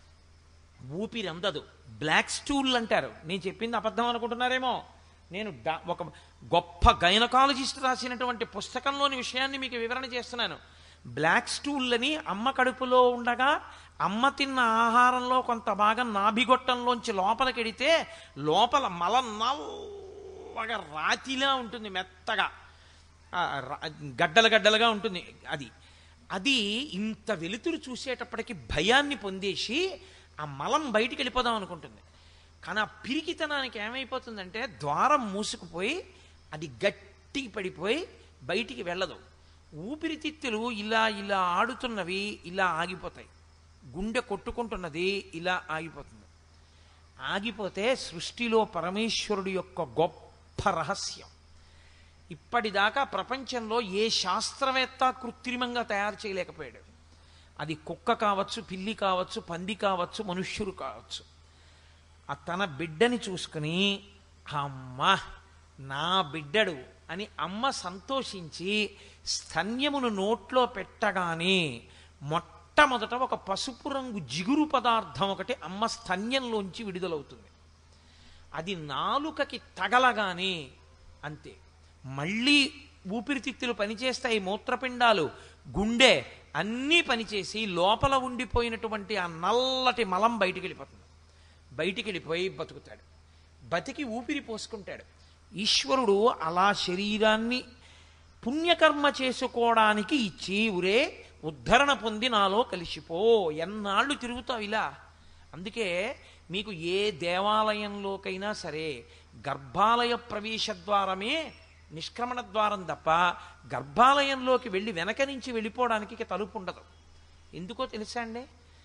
ఊపిరి అందదు బ్లాక్ స్టూల్ అంటారు నేను చెప్పింది అబద్ధం అనుకుంటున్నారేమో నేను డా- ఒక గొప్ప గైనకాలజిస్ట్ రాసినటువంటి పుస్తకంలోని విషయాన్ని మీకు వివరణ చేస్తున్నాను బ్లాక్ స్టూల్ అని అమ్మ కడుపులో ఉండగా అమ్మ తిన్న ఆహారంలో కొంత భాగం నాభిగొట్టంలోంచి లోపలికెడితే లోపల మల నల్లగా రాతిలా ఉంటుంది మెత్తగా ఆ, రా- గడ్డలు గడ్డలుగా ఉంటుంది అది అది ఇంత వెలుతురు చూసేటప్పటికి భయాన్ని పొందేసి ఆ మలం బయటికి వెళ్ళిపోదాం అనుకుంటుంది కానీ ఆ పిరికితనానికి ఏమైపోతుందంటే ద్వారం మూసుకుపోయి అది గట్టి పడిపోయి బయటికి వెళ్ళదు ఊపిరితిత్తులు ఇలా ఇలా ఆడుతున్నవి ఇలా ఆగిపోతాయి గుండె కొట్టుకుంటున్నది ఇలా ఆగిపోతుంది ఆగిపోతే సృష్టిలో పరమేశ్వరుడు యొక్క గొప్ప రహస్యం ఇప్పటిదాకా ప్రపంచంలో ఏ శాస్త్రవేత్త కృత్రిమంగా తయారు చేయలేకపోయాడు అది కుక్క కావచ్చు పిల్లి కావచ్చు పంది కావచ్చు మనుష్యుడు కావచ్చు ఆ తన బిడ్డని చూసుకుని అమ్మ నా బిడ్డడు అని అమ్మ సంతోషించి స్తన్యమును నోట్లో పెట్టగానే మొట్టమొదట ఒక పసుపు రంగు జిగురు పదార్థం ఒకటి అమ్మ స్తన్యంలోంచి విడుదలవుతుంది అది నాలుకకి తగలగానే అంతే మళ్ళీ ఊపిరితిత్తులు పనిచేస్తాయి మూత్రపిండాలు గుండె అన్నీ పనిచేసి లోపల ఉండిపోయినటువంటి ఆ నల్లటి మలం బయటికి వెళ్ళిపోతుంది బయటికి వెళ్ళిపోయి బతుకుతాడు బతికి ఊపిరి పోసుకుంటాడు ఈశ్వరుడు అలా శరీరాన్ని పుణ్యకర్మ చేసుకోవడానికి ఇచ్చి ఉరే ఉద్ధరణ పొంది నాలో కలిసిపో ఎన్నాళ్ళు తిరుగుతావు ఇలా అందుకే మీకు ఏ దేవాలయంలోకైనా సరే గర్భాలయ ప్రవేశ ద్వారమే నిష్క్రమణ ద్వారం తప్ప గర్భాలయంలోకి వెళ్ళి వెనక నుంచి వెళ్ళిపోవడానికి ఇక తలుపు ఉండదు ఎందుకో తెలుసా అండి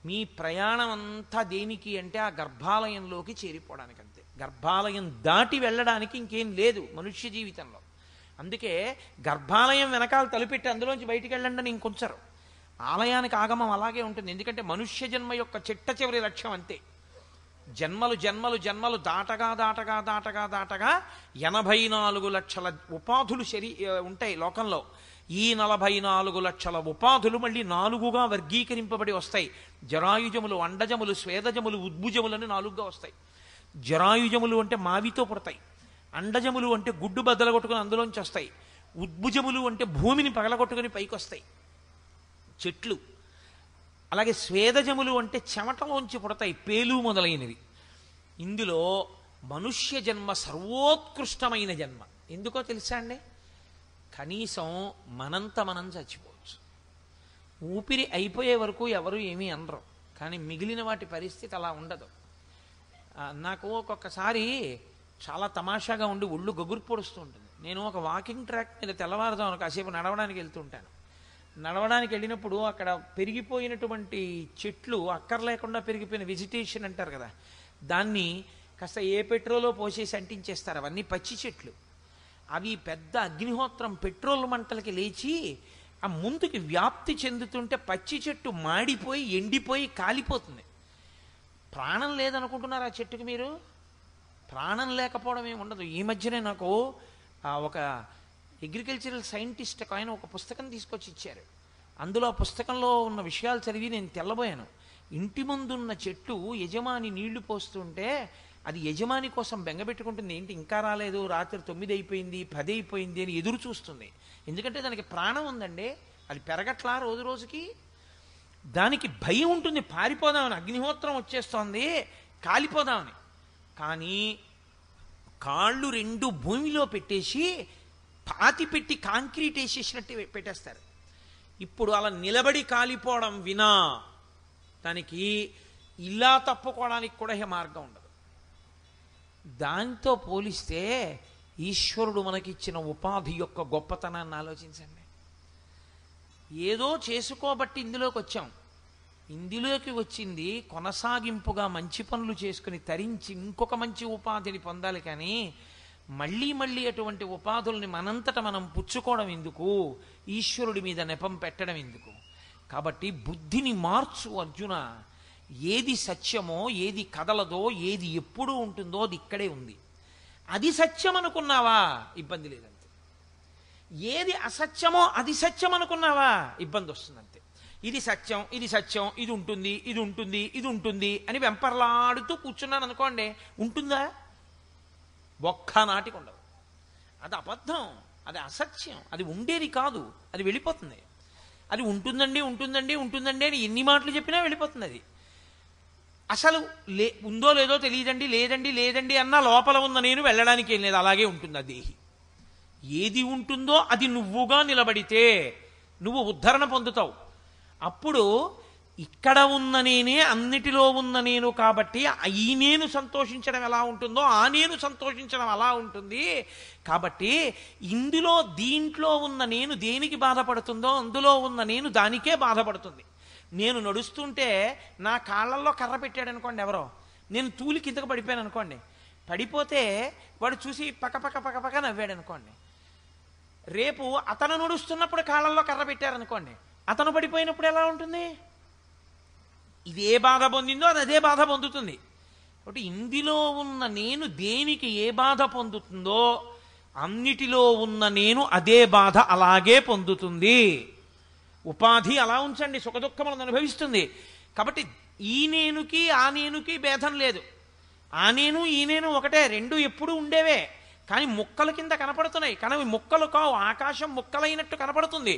మీ ప్రయాణం అంతా దేనికి అంటే ఆ గర్భాలయంలోకి చేరిపోవడానికి అంతే గర్భాలయం దాటి వెళ్ళడానికి ఇంకేం లేదు మనుష్య జీవితంలో అందుకే గర్భాలయం వెనకాల తలుపెట్టి అందులోంచి బయటికి వెళ్ళండి అని ఇంకొంచరు ఆలయానికి ఆగమం అలాగే ఉంటుంది ఎందుకంటే మనుష్య జన్మ యొక్క చిట్ట చివరి లక్ష్యం అంతే జన్మలు జన్మలు జన్మలు దాటగా దాటగా దాటగా దాటగా ఎనభై నాలుగు లక్షల ఉపాధులు శరీ ఉంటాయి లోకంలో ఈ నలభై నాలుగు లక్షల ఉపాధులు మళ్ళీ నాలుగుగా వర్గీకరింపబడి వస్తాయి జరాయుజములు అండజములు స్వేదజములు ఉద్భుజములని నాలుగుగా వస్తాయి జరాయుజములు అంటే మావితో పుడతాయి అండజములు అంటే గుడ్డు బద్దలగొట్టుకుని అందులోంచి వస్తాయి ఉద్భుజములు అంటే భూమిని పగలగొట్టుకుని పైకి వస్తాయి చెట్లు అలాగే స్వేదజములు అంటే చెమటలోంచి పుడతాయి పేలు మొదలైనవి ఇందులో మనుష్య జన్మ సర్వోత్కృష్టమైన జన్మ ఎందుకో తెలుసా అండి కనీసం మనంత మనం చచ్చిపోవచ్చు ఊపిరి అయిపోయే వరకు ఎవరు ఏమీ అనరు కానీ మిగిలిన వాటి పరిస్థితి అలా ఉండదు ఆ, నాకు ఒక్కొక్కసారి చాలా తమాషాగా ఉండి ఒళ్ళు గగురు పొడుస్తూ ఉంటుంది నేను ఒక వాకింగ్ ట్రాక్ మీద తెల్లవారుదాం కాసేపు నడవడానికి వెళ్తుంటాను నడవడానికి వెళ్ళినప్పుడు అక్కడ పెరిగిపోయినటువంటి చెట్లు అక్కర్లేకుండా పెరిగిపోయిన వెజిటేషన్ అంటారు కదా దాన్ని కాస్త ఏ పెట్రోలో పోసేసి అంటించేస్తారు అవన్నీ పచ్చి చెట్లు అవి పెద్ద అగ్నిహోత్రం పెట్రోల్ మంటలకి లేచి ఆ ముందుకి వ్యాప్తి చెందుతుంటే పచ్చి చెట్టు మాడిపోయి ఎండిపోయి కాలిపోతుంది ప్రాణం లేదనుకుంటున్నారు ఆ చెట్టుకి మీరు ప్రాణం లేకపోవడం ఏమి ఉండదు ఈ మధ్యనే నాకు ఆ, ఒక అగ్రికల్చరల్ సైంటిస్ట్ ఒక ఆయన ఒక పుస్తకం తీసుకొచ్చి ఇచ్చారు అందులో ఆ పుస్తకంలో ఉన్న విషయాలు చదివి నేను తెల్లబోయాను ఇంటి ముందున్న చెట్టు యజమాని నీళ్లు పోస్తుంటే అది యజమాని కోసం బెంగపెట్టుకుంటుంది ఏంటి ఇంకా రాలేదు రాత్రి తొమ్మిది అయిపోయింది పది అయిపోయింది అని ఎదురు చూస్తుంది ఎందుకంటే దానికి ప్రాణం ఉందండి అది పెరగట్లా రోజు రోజుకి దానికి భయం ఉంటుంది పారిపోదామని అగ్నిహోత్రం వచ్చేస్తోంది కాలిపోదామని కానీ కాళ్ళు రెండు భూమిలో పెట్టేసి పాతి పెట్టి కాంక్రీట్ వేసేసినట్టు పెట్టేస్తారు ఇప్పుడు అలా నిలబడి కాలిపోవడం వినా దానికి ఇలా తప్పుకోవడానికి కూడా ఏ మార్గం ఉండదు దాంతో పోలిస్తే ఈశ్వరుడు మనకిచ్చిన ఉపాధి యొక్క గొప్పతనాన్ని ఆలోచించండి ఏదో చేసుకోబట్టి ఇందులోకి వచ్చాం ఇందులోకి వచ్చింది కొనసాగింపుగా మంచి పనులు చేసుకుని తరించి ఇంకొక మంచి ఉపాధిని పొందాలి కానీ మళ్ళీ మళ్ళీ అటువంటి ఉపాధుల్ని మనంతట మనం పుచ్చుకోవడం ఎందుకు ఈశ్వరుడి మీద నెపం పెట్టడం ఎందుకు కాబట్టి బుద్ధిని మార్చు అర్జున ఏది సత్యమో ఏది కదలదో ఏది ఎప్పుడూ ఉంటుందో అది ఇక్కడే ఉంది అది సత్యం అనుకున్నావా ఇబ్బంది లేదంతే ఏది అసత్యమో అది సత్యం అనుకున్నావా ఇబ్బంది వస్తుంది అంతే ఇది సత్యం ఇది సత్యం ఇది ఉంటుంది ఇది ఉంటుంది ఇది ఉంటుంది అని వెంపర్లాడుతూ కూర్చున్నాను అనుకోండి ఉంటుందా ఒక్క నాటికి ఉండదు అది అబద్ధం అది అసత్యం అది ఉండేది కాదు అది వెళ్ళిపోతుంది అది ఉంటుందండి ఉంటుందండి ఉంటుందండి అని ఎన్ని మాటలు చెప్పినా వెళ్ళిపోతుంది అది అసలు లే ఉందో లేదో తెలియదండి లేదండి లేదండి అన్న లోపల ఉన్న నేను వెళ్ళడానికి ఏం లేదు అలాగే ఉంటుంది ఆ దేహి ఏది ఉంటుందో అది నువ్వుగా నిలబడితే నువ్వు ఉద్ధరణ పొందుతావు అప్పుడు ఇక్కడ ఉన్న నేనే అన్నిటిలో ఉన్న నేను కాబట్టి ఈ నేను సంతోషించడం ఎలా ఉంటుందో ఆ నేను సంతోషించడం అలా ఉంటుంది కాబట్టి ఇందులో దీంట్లో ఉన్న నేను దేనికి బాధపడుతుందో అందులో ఉన్న నేను దానికే బాధపడుతుంది నేను నడుస్తుంటే నా కాళ్ళల్లో కర్ర పెట్టాడు అనుకోండి ఎవరో నేను తూలి కిందకు పడిపోయాను అనుకోండి పడిపోతే వాడు చూసి పక్క పక్క పక్క పక్క నవ్వాడు అనుకోండి రేపు అతను నడుస్తున్నప్పుడు కాళ్ళల్లో కర్ర పెట్టారనుకోండి అతను పడిపోయినప్పుడు ఎలా ఉంటుంది ఇదే బాధ పొందిందో అది అదే బాధ పొందుతుంది కాబట్టి ఇందులో ఉన్న నేను దేనికి ఏ బాధ పొందుతుందో అన్నిటిలో ఉన్న నేను అదే బాధ అలాగే పొందుతుంది ఉపాధి అలా ఉంచండి సుఖదుఖములను అనుభవిస్తుంది కాబట్టి ఈ నేనుకి ఆ నేనుకి భేదం లేదు ఆ నేను ఈ నేను ఒకటే రెండు ఎప్పుడు ఉండేవే కానీ ముక్కల కింద కనపడుతున్నాయి కానీ అవి ముక్కలు కావు ఆకాశం ముక్కలైనట్టు కనపడుతుంది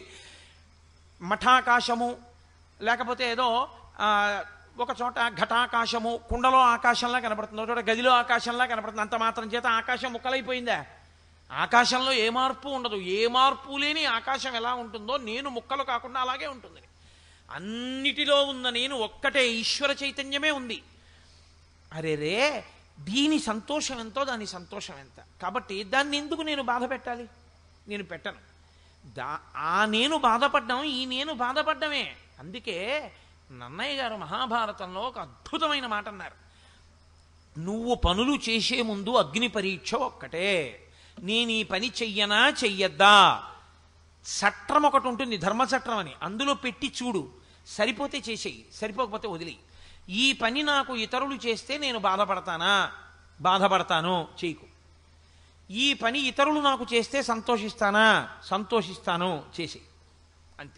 మఠాకాశము లేకపోతే ఏదో ఆ, ఒక చోట ఘటాకాశము కుండలో ఆకాశంలా కనపడుతుంది ఒక చోట గదిలో ఆకాశంలా కనపడుతుంది అంత మాత్రం చేత ఆకాశం ముక్కలైపోయిందా ఆకాశంలో ఏ మార్పు ఉండదు ఏ మార్పు లేని ఆకాశం ఎలా ఉంటుందో నేను ముక్కలు కాకుండా అలాగే ఉంటుంది అన్నిటిలో ఉన్న నేను ఒక్కటే ఈశ్వర చైతన్యమే ఉంది అరే రే దీని సంతోషం ఎంతో దాని సంతోషం ఎంత కాబట్టి దాన్ని ఎందుకు నేను బాధ పెట్టాలి నేను పెట్టను దా ఆ నేను బాధపడ్డం ఈ నేను బాధపడ్డమే అందుకే నన్నయ్య గారు మహాభారతంలో ఒక అద్భుతమైన మాట అన్నారు నువ్వు పనులు చేసే ముందు అగ్ని పరీక్ష ఒక్కటే నేను ఈ పని చెయ్యనా చెయ్యద్దా చట్రం ఒకటి ఉంటుంది ధర్మచట్రం అని అందులో పెట్టి చూడు సరిపోతే చేసేయి సరిపోకపోతే వదిలేయి ఈ పని నాకు ఇతరులు చేస్తే నేను బాధపడతానా బాధపడతాను చేయకు ఈ పని ఇతరులు నాకు చేస్తే సంతోషిస్తానా సంతోషిస్తాను చేసేయి అంతే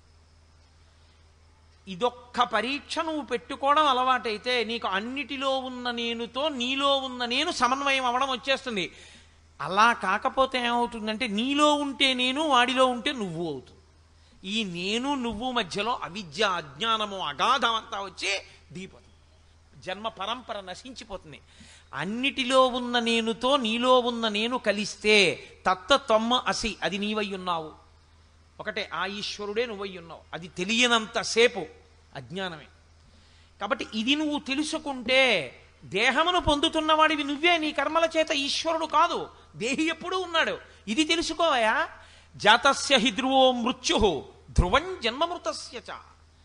ఇదొక్క పరీక్ష నువ్వు పెట్టుకోవడం అలవాటైతే నీకు అన్నిటిలో ఉన్న నేనుతో నీలో ఉన్న నేను సమన్వయం అవ్వడం వచ్చేస్తుంది అలా కాకపోతే ఏమవుతుందంటే నీలో ఉంటే నేను వాడిలో ఉంటే నువ్వు అవుతుంది ఈ నేను నువ్వు మధ్యలో అవిద్య అజ్ఞానము అగాధం అంతా వచ్చి దీపోతుంది జన్మ పరంపర నశించిపోతుంది అన్నిటిలో ఉన్న నేనుతో నీలో ఉన్న నేను కలిస్తే తత్త తొమ్మ అసి అది నీవై ఉన్నావు ఒకటే ఆ ఈశ్వరుడే నువ్వై ఉన్నావు అది తెలియనంత సేపు అజ్ఞానమే కాబట్టి ఇది నువ్వు తెలుసుకుంటే దేహమును పొందుతున్నవాడివి నువ్వే నీ కర్మల చేత ఈశ్వరుడు కాదు దేహి ఎప్పుడూ ఉన్నాడు ఇది తెలుసుకోవయా జాతస్య హి ధ్రువో మృత్యు ధ్రువం జన్మమృతస్య చ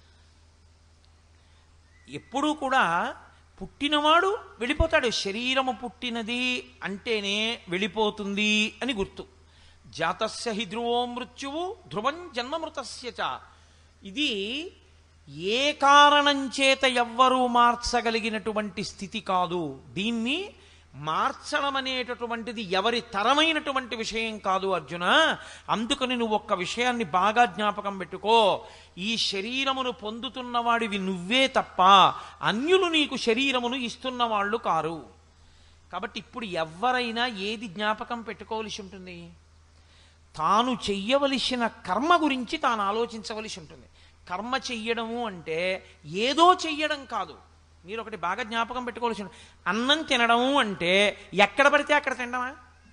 ఎప్పుడూ కూడా పుట్టినవాడు వెళ్ళిపోతాడు శరీరము పుట్టినది అంటేనే వెళ్ళిపోతుంది అని గుర్తు జాతస్య హి ధ్రువో మృత్యువు ధ్రువం జన్మమృతస్య చ ఇది ఏ కారణం చేత ఎవ్వరూ మార్చగలిగినటువంటి స్థితి కాదు దీన్ని మార్చడం అనేటటువంటిది ఎవరి తరమైనటువంటి విషయం కాదు అర్జున అందుకని నువ్వు ఒక్క విషయాన్ని బాగా జ్ఞాపకం పెట్టుకో ఈ శరీరమును పొందుతున్నవాడివి నువ్వే తప్ప అన్యులు నీకు శరీరమును ఇస్తున్న వాళ్ళు కారు కాబట్టి ఇప్పుడు ఎవరైనా ఏది జ్ఞాపకం పెట్టుకోవలసి ఉంటుంది తాను చెయ్యవలసిన కర్మ గురించి తాను ఆలోచించవలసి ఉంటుంది కర్మ చెయ్యడము అంటే ఏదో చెయ్యడం కాదు మీరు ఒకటి బాగా జ్ఞాపకం పెట్టుకోవాల్సి ఉంటుంది అన్నం తినడము అంటే ఎక్కడ పడితే అక్కడ తినడమా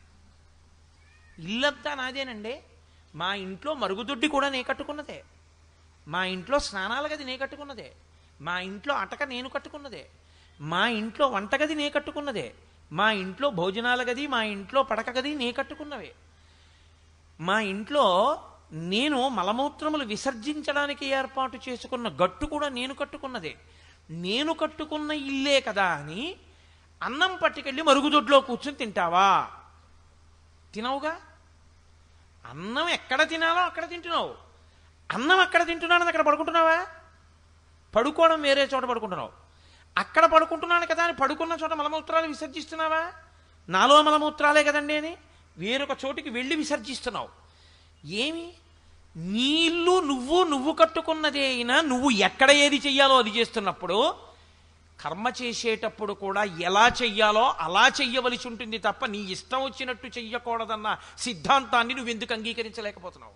ఇల్లంతా నాదేనండి మా ఇంట్లో మరుగుదొడ్డి కూడా నే కట్టుకున్నదే మా ఇంట్లో స్నానాల గది నే కట్టుకున్నదే మా ఇంట్లో అటక నేను కట్టుకున్నదే మా ఇంట్లో వంటగది నే కట్టుకున్నదే మా ఇంట్లో భోజనాల గది మా ఇంట్లో పడక గది నే కట్టుకున్నవే మా ఇంట్లో నేను మలమూత్రములు విసర్జించడానికి ఏర్పాటు చేసుకున్న గట్టు కూడా నేను కట్టుకున్నదే నేను కట్టుకున్న ఇల్లే కదా అని అన్నం పట్టుకెళ్ళి మరుగుదొడ్లో కూర్చొని తింటావా తినవుగా అన్నం ఎక్కడ తినాలో అక్కడ తింటున్నావు అన్నం అక్కడ తింటున్నాను అక్కడ పడుకుంటున్నావా పడుకోవడం వేరే చోట పడుకుంటున్నావు అక్కడ పడుకుంటున్నాను కదా అని పడుకున్న చోట మలమూత్రాలు విసర్జిస్తున్నావా నాలో మలమూత్రాలే కదండి అని వేరొక చోటికి వెళ్ళి విసర్జిస్తున్నావు ఏమి నీ ఇల్లు నువ్వు నువ్వు కట్టుకున్నదే అయినా నువ్వు ఎక్కడ ఏది చెయ్యాలో అది చేస్తున్నప్పుడు కర్మ చేసేటప్పుడు కూడా ఎలా చెయ్యాలో అలా చెయ్యవలసి ఉంటుంది తప్ప నీ ఇష్టం వచ్చినట్టు చెయ్యకూడదన్న సిద్ధాంతాన్ని నువ్వు ఎందుకు అంగీకరించలేకపోతున్నావు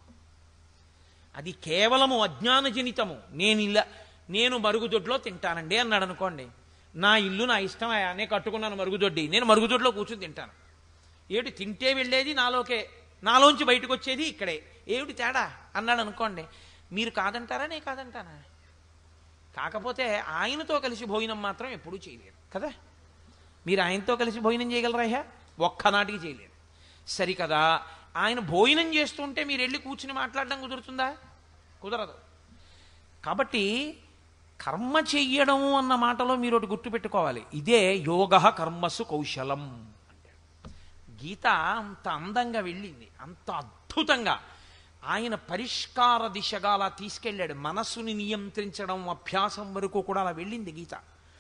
అది కేవలము అజ్ఞానజనితము నేను ఇలా నేను మరుగుదొడ్లో తింటానండి అన్నాడు అనుకోండి నా ఇల్లు నా ఇష్టం నేను కట్టుకున్నాను మరుగుదొడ్డి నేను మరుగుదొడ్లో కూర్చుని తింటాను ఏమిటి తింటే వెళ్ళేది నాలోకే నాలోంచి బయటకు వచ్చేది ఇక్కడే ఏమిటి తేడా అన్నాడు అనుకోండి మీరు కాదంటారా నేను కాదంటానా కాకపోతే ఆయనతో కలిసి భోజనం మాత్రం ఎప్పుడూ చేయలేరు కదా మీరు ఆయనతో కలిసి భోజనం చేయగలరా హ్యా ఒక్కనాటికి చేయలేరు సరికదా ఆయన భోజనం చేస్తుంటే మీరు వెళ్ళి కూర్చుని మాట్లాడడం కుదురుతుందా కుదరదు కాబట్టి కర్మ చెయ్యడం అన్న మాటలో మీరు ఒకటి గుర్తుపెట్టుకోవాలి ఇదే యోగ కర్మసు కౌశలం అంటే గీత అంత అందంగా వెళ్ళింది అంత అద్భుతంగా ఆయన పరిష్కార దిశగా అలా తీసుకెళ్ళాడు మనస్సుని నియంత్రించడం అభ్యాసం వరకు కూడా అలా వెళ్ళింది గీత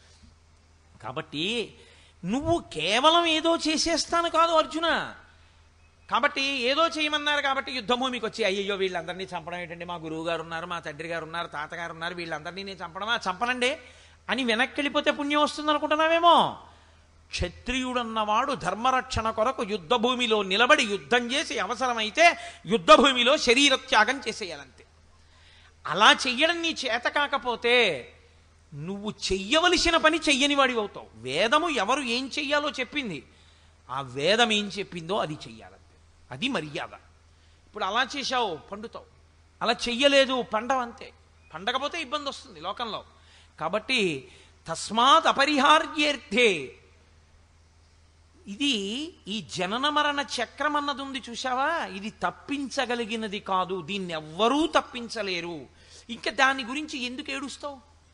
కాబట్టి నువ్వు కేవలం ఏదో చేసేస్తాను కాదు అర్జున కాబట్టి ఏదో చేయమన్నారు కాబట్టి యుద్ధభూమికి వచ్చి అయ్యయ్యో వీళ్ళందరినీ చంపడం ఏంటండి మా గురువు గారు ఉన్నారు మా తండ్రి గారు ఉన్నారు తాతగారు ఉన్నారు వీళ్ళందరినీ నేను చంపడమా చంపనండి అని వెనక్కి వెళ్ళిపోతే పుణ్యం వస్తుంది అనుకుంటున్నావేమో క్షత్రియుడన్నవాడు ధర్మరక్షణ కొరకు యుద్ధభూమిలో నిలబడి యుద్ధం చేసి అవసరమైతే యుద్ధభూమిలో శరీర త్యాగం చేసేయాలంతే అలా చెయ్యడం నీ చేత కాకపోతే నువ్వు చెయ్యవలసిన పని చెయ్యని వాడివి అవుతావు వేదము ఎవరు ఏం చెయ్యాలో చెప్పింది ఆ వేదం ఏం చెప్పిందో అది చెయ్యాలంతే అది మర్యాద ఇప్పుడు అలా చేశావు పండుతావు అలా చెయ్యలేదు పండవంతే పండకపోతే ఇబ్బంది వస్తుంది లోకంలో కాబట్టి తస్మాత్ అపరిహార్యేర్థే ఇది ఈ జనన మరణ చక్రం అన్నది ఉంది చూసావా ఇది తప్పించగలిగినది కాదు దీన్ని ఎవ్వరూ తప్పించలేరు ఇంకా దాని గురించి ఎందుకు ఏడుస్తావు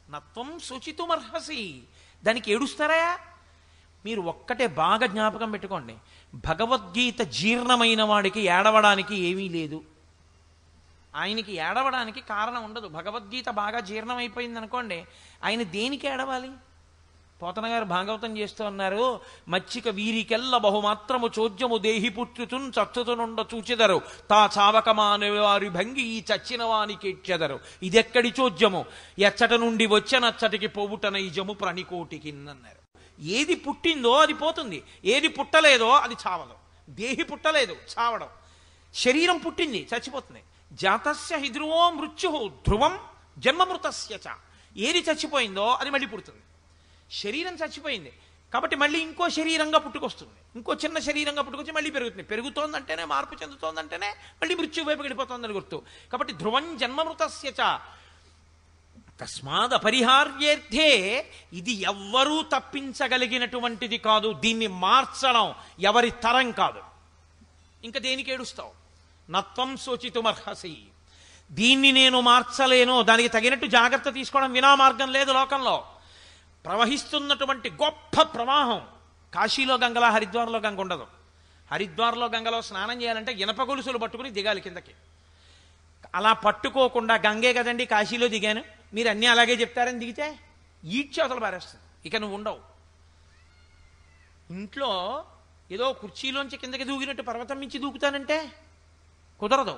నత్వం శుచితుమర్హసి దానికి ఏడుస్తారా మీరు ఒక్కటే బాగా జ్ఞాపకం పెట్టుకోండి భగవద్గీత జీర్ణమైన వాడికి ఏడవడానికి ఏమీ లేదు ఆయనకి ఏడవడానికి కారణం ఉండదు భగవద్గీత బాగా జీర్ణమైపోయింది అనుకోండి ఆయన దేనికి ఏడవాలి పోతన గారు భాగవతం చేస్తూ ఉన్నారు మచ్చిక వీరికెల్ల బహుమాత్రము చోద్యము దేహి పుత్రుతున్ చచ్చుతునుండ చూచెదరు తా చావకమాని వారి భంగి ఈ చచ్చిన వానికి ఇచ్చెదరు ఇదెక్కడి చోద్యము ఎచ్చట నుండి వచ్చనచ్చటికి పోవుటన ఈ జము ప్రణికోటికి అన్నారు ఏది పుట్టిందో అది పోతుంది ఏది పుట్టలేదో అది చావదు దేహి పుట్టలేదు చావడం శరీరం పుట్టింది చచ్చిపోతుంది జాతస్య హిధ్రువో మృత్యు ధ్రువం జన్మమృతస్య చ ఏది చచ్చిపోయిందో అది మళ్ళీ పుడుతుంది శరీరం చచ్చిపోయింది కాబట్టి మళ్ళీ ఇంకో శరీరంగా పుట్టుకొస్తుంది ఇంకో చిన్న శరీరంగా పుట్టుకొచ్చి మళ్ళీ పెరుగుతుంది పెరుగుతోందంటేనే మార్పు చెందుతోందంటేనే మళ్ళీ మృత్యు వైపు గడిపోతోందని గుర్తు కాబట్టి ధ్రువం జన్మమృతస్య చ తస్మాద్ అపరిహార్యేర్థే ఇది ఎవ్వరూ తప్పించగలిగినటువంటిది కాదు దీన్ని మార్చడం ఎవరి తరం కాదు ఇంకా దేనికి ఏడుస్తావు నత్వం శోచితుమర్హసి దీన్ని నేను మార్చలేను దానికి తగినట్టు జాగ్రత్త తీసుకోవడం వినా మార్గం లేదు లోకంలో ప్రవహిస్తున్నటువంటి గొప్ప ప్రవాహం కాశీలో గంగలా హరిద్వార్లో గంగ ఉండదు హరిద్వార్లో గంగలో స్నానం చేయాలంటే ఇనప గొలుసులు పట్టుకుని దిగాలి కిందకి అలా పట్టుకోకుండా గంగే కదండి కాశీలో దిగాను మీరు అన్నీ అలాగే చెప్తారని దిగితే ఈడ్చి అవతల పారేస్తుంది ఇక నువ్వు ఉండవు ఇంట్లో ఏదో కుర్చీలోంచి కిందకి దూకినట్టు పర్వతం మించి దూకుతానంటే కుదరదు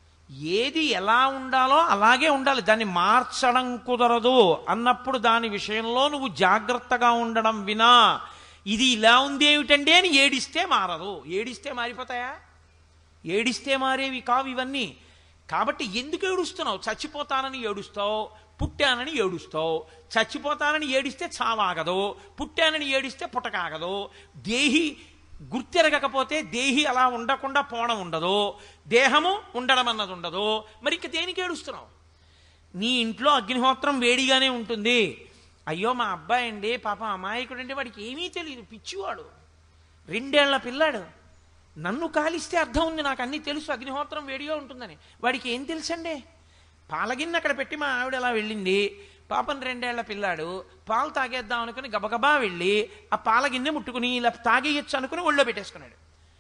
ఏది ఎలా ఉండాలో అలాగే ఉండాలి దాన్ని మార్చడం కుదరదు అన్నప్పుడు దాని విషయంలో నువ్వు జాగ్రత్తగా ఉండడం వినా ఇది ఇలా ఉంది ఏమిటండి అని ఏడిస్తే మారదు ఏడిస్తే మారిపోతాయా ఏడిస్తే మారేవి కావు ఇవన్నీ కాబట్టి ఎందుకు ఏడుస్తున్నావు చచ్చిపోతానని ఏడుస్తావు పుట్టానని ఏడుస్తావు చచ్చిపోతానని ఏడిస్తే చావాగదు పుట్టానని ఏడిస్తే పుట్టకాగదు దేహి గుర్తెరగకపోతే దేహి అలా ఉండకుండా పోవడం ఉండదు దేహము ఉండడం అన్నది ఉండదు మరి ఇంక దేనికి ఏడుస్తున్నావు నీ ఇంట్లో అగ్నిహోత్రం వేడిగానే ఉంటుంది అయ్యో మా అబ్బాయి అండి పాప అమాయకుడు అంటే వాడికి ఏమీ తెలియదు పిచ్చివాడు రెండేళ్ల పిల్లాడు నన్ను కాలిస్తే అర్థం ఉంది నాకు అన్నీ తెలుసు అగ్నిహోత్రం వేడిగా ఉంటుందని వాడికి ఏం తెలుసండి పాలగిన్నె అక్కడ పెట్టి మా ఆవిడ అలా వెళ్ళింది పాపం రెండేళ్ల పిల్లాడు పాలు తాగేద్దాం అనుకుని గబగబా వెళ్ళి ఆ పాలగిన్నె ముట్టుకుని ఇలా తాగేయచ్చు అనుకుని ఒళ్ళో పెట్టేసుకున్నాడు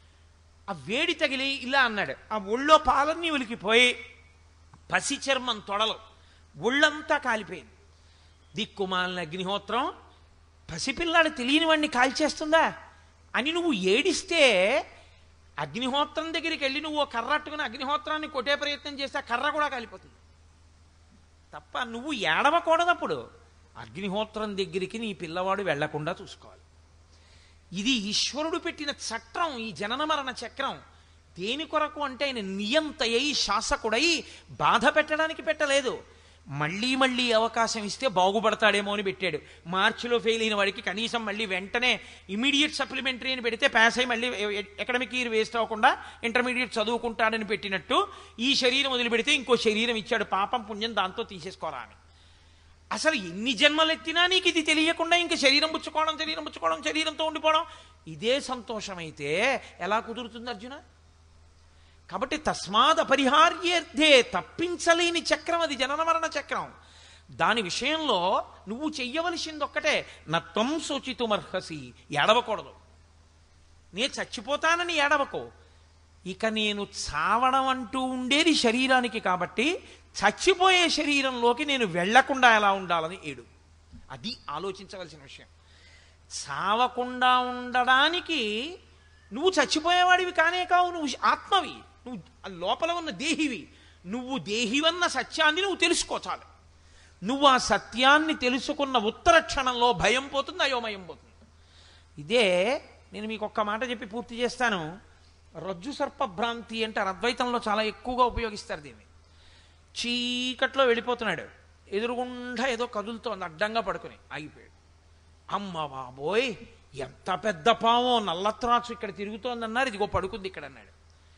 ఆ వేడి తగిలి ఇలా అన్నాడు ఆ ఒళ్ళో పాలన్నీ ఉలికిపోయి పసి చర్మం తొడలు ఒళ్ళంతా కాలిపోయింది దిక్కుమాలిన అగ్నిహోత్రం పసిపిల్లాడు తెలియని వాడిని కాల్చేస్తుందా అని నువ్వు ఏడిస్తే అగ్నిహోత్రం దగ్గరికి వెళ్ళి నువ్వు ఓ కర్ర అట్టుకుని అగ్నిహోత్రాన్ని కొట్టే ప్రయత్నం చేస్తే ఆ కర్ర కూడా కాలిపోతుంది తప్ప నువ్వు ఏడవకూడదప్పుడు అగ్నిహోత్రం దగ్గరికి నీ పిల్లవాడు వెళ్లకుండా చూసుకోవాలి ఇది ఈశ్వరుడు పెట్టిన చట్రం ఈ జనన మరణ చక్రం దేని కొరకు అంటే ఆయన నియంతయై శాసకుడై బాధ పెట్టడానికి పెట్టలేదు మళ్ళీ మళ్ళీ అవకాశం ఇస్తే బాగుపడతాడేమో అని పెట్టాడు మార్చిలో ఫెయిల్ అయిన వాడికి కనీసం మళ్ళీ వెంటనే ఇమీడియట్ సప్లిమెంటరీ అని పెడితే పాస్ అయ్యి మళ్ళీ ఎకడమిక్ ఇయర్ వేస్ట్ అవ్వకుండా ఇంటర్మీడియట్ చదువుకుంటాడని పెట్టినట్టు ఈ శరీరం వదిలిపెడితే ఇంకో శరీరం ఇచ్చాడు పాపం పుణ్యం దాంతో తీసేసుకోరా అని అసలు ఎన్ని జన్మలు ఎత్తినా నీకు ఇది తెలియకుండా ఇంక శరీరం పుచ్చుకోవడం శరీరం పుచ్చుకోవడం శరీరంతో ఉండిపోవడం ఇదే సంతోషమైతే ఎలా కుదురుతుంది అర్జున కాబట్టి తస్మాద్ అపరిహార్యేర్థే తప్పించలేని చక్రం అది జనన మరణ చక్రం దాని విషయంలో నువ్వు చెయ్యవలసింది ఒక్కటే నత్వం శోచితుమర్హసి ఏడవకూడదు నేను చచ్చిపోతానని ఏడవకో ఇక నేను చావడం అంటూ ఉండేది శరీరానికి కాబట్టి చచ్చిపోయే శరీరంలోకి నేను వెళ్లకుండా ఎలా ఉండాలని ఏడు అది ఆలోచించవలసిన విషయం చావకుండా ఉండడానికి నువ్వు చచ్చిపోయేవాడివి కానే కావు నువ్వు ఆత్మవి నువ్వు ఆ లోపల ఉన్న దేహివి నువ్వు దేహివన్న సత్యాన్ని నువ్వు తెలుసుకోచాలి నువ్వు ఆ సత్యాన్ని తెలుసుకున్న ఉత్తర క్షణంలో భయం పోతుంది అయోమయం పోతుంది ఇదే నేను మీకు ఒక్క మాట చెప్పి పూర్తి చేస్తాను రజ్జు సర్ప భ్రాంతి అంటారు అద్వైతంలో చాలా ఎక్కువగా ఉపయోగిస్తారు దీన్ని చీకట్లో వెళ్ళిపోతున్నాడు ఎదురుగుండా ఏదో కదులుతోంది అడ్డంగా పడుకుని ఆగిపోయాడు అమ్మ బాబోయ్ ఎంత పెద్ద పామో నల్లత్రాచు ఇక్కడ తిరుగుతోందన్నారు ఇదిగో పడుకుంది ఇక్కడ అన్నాడు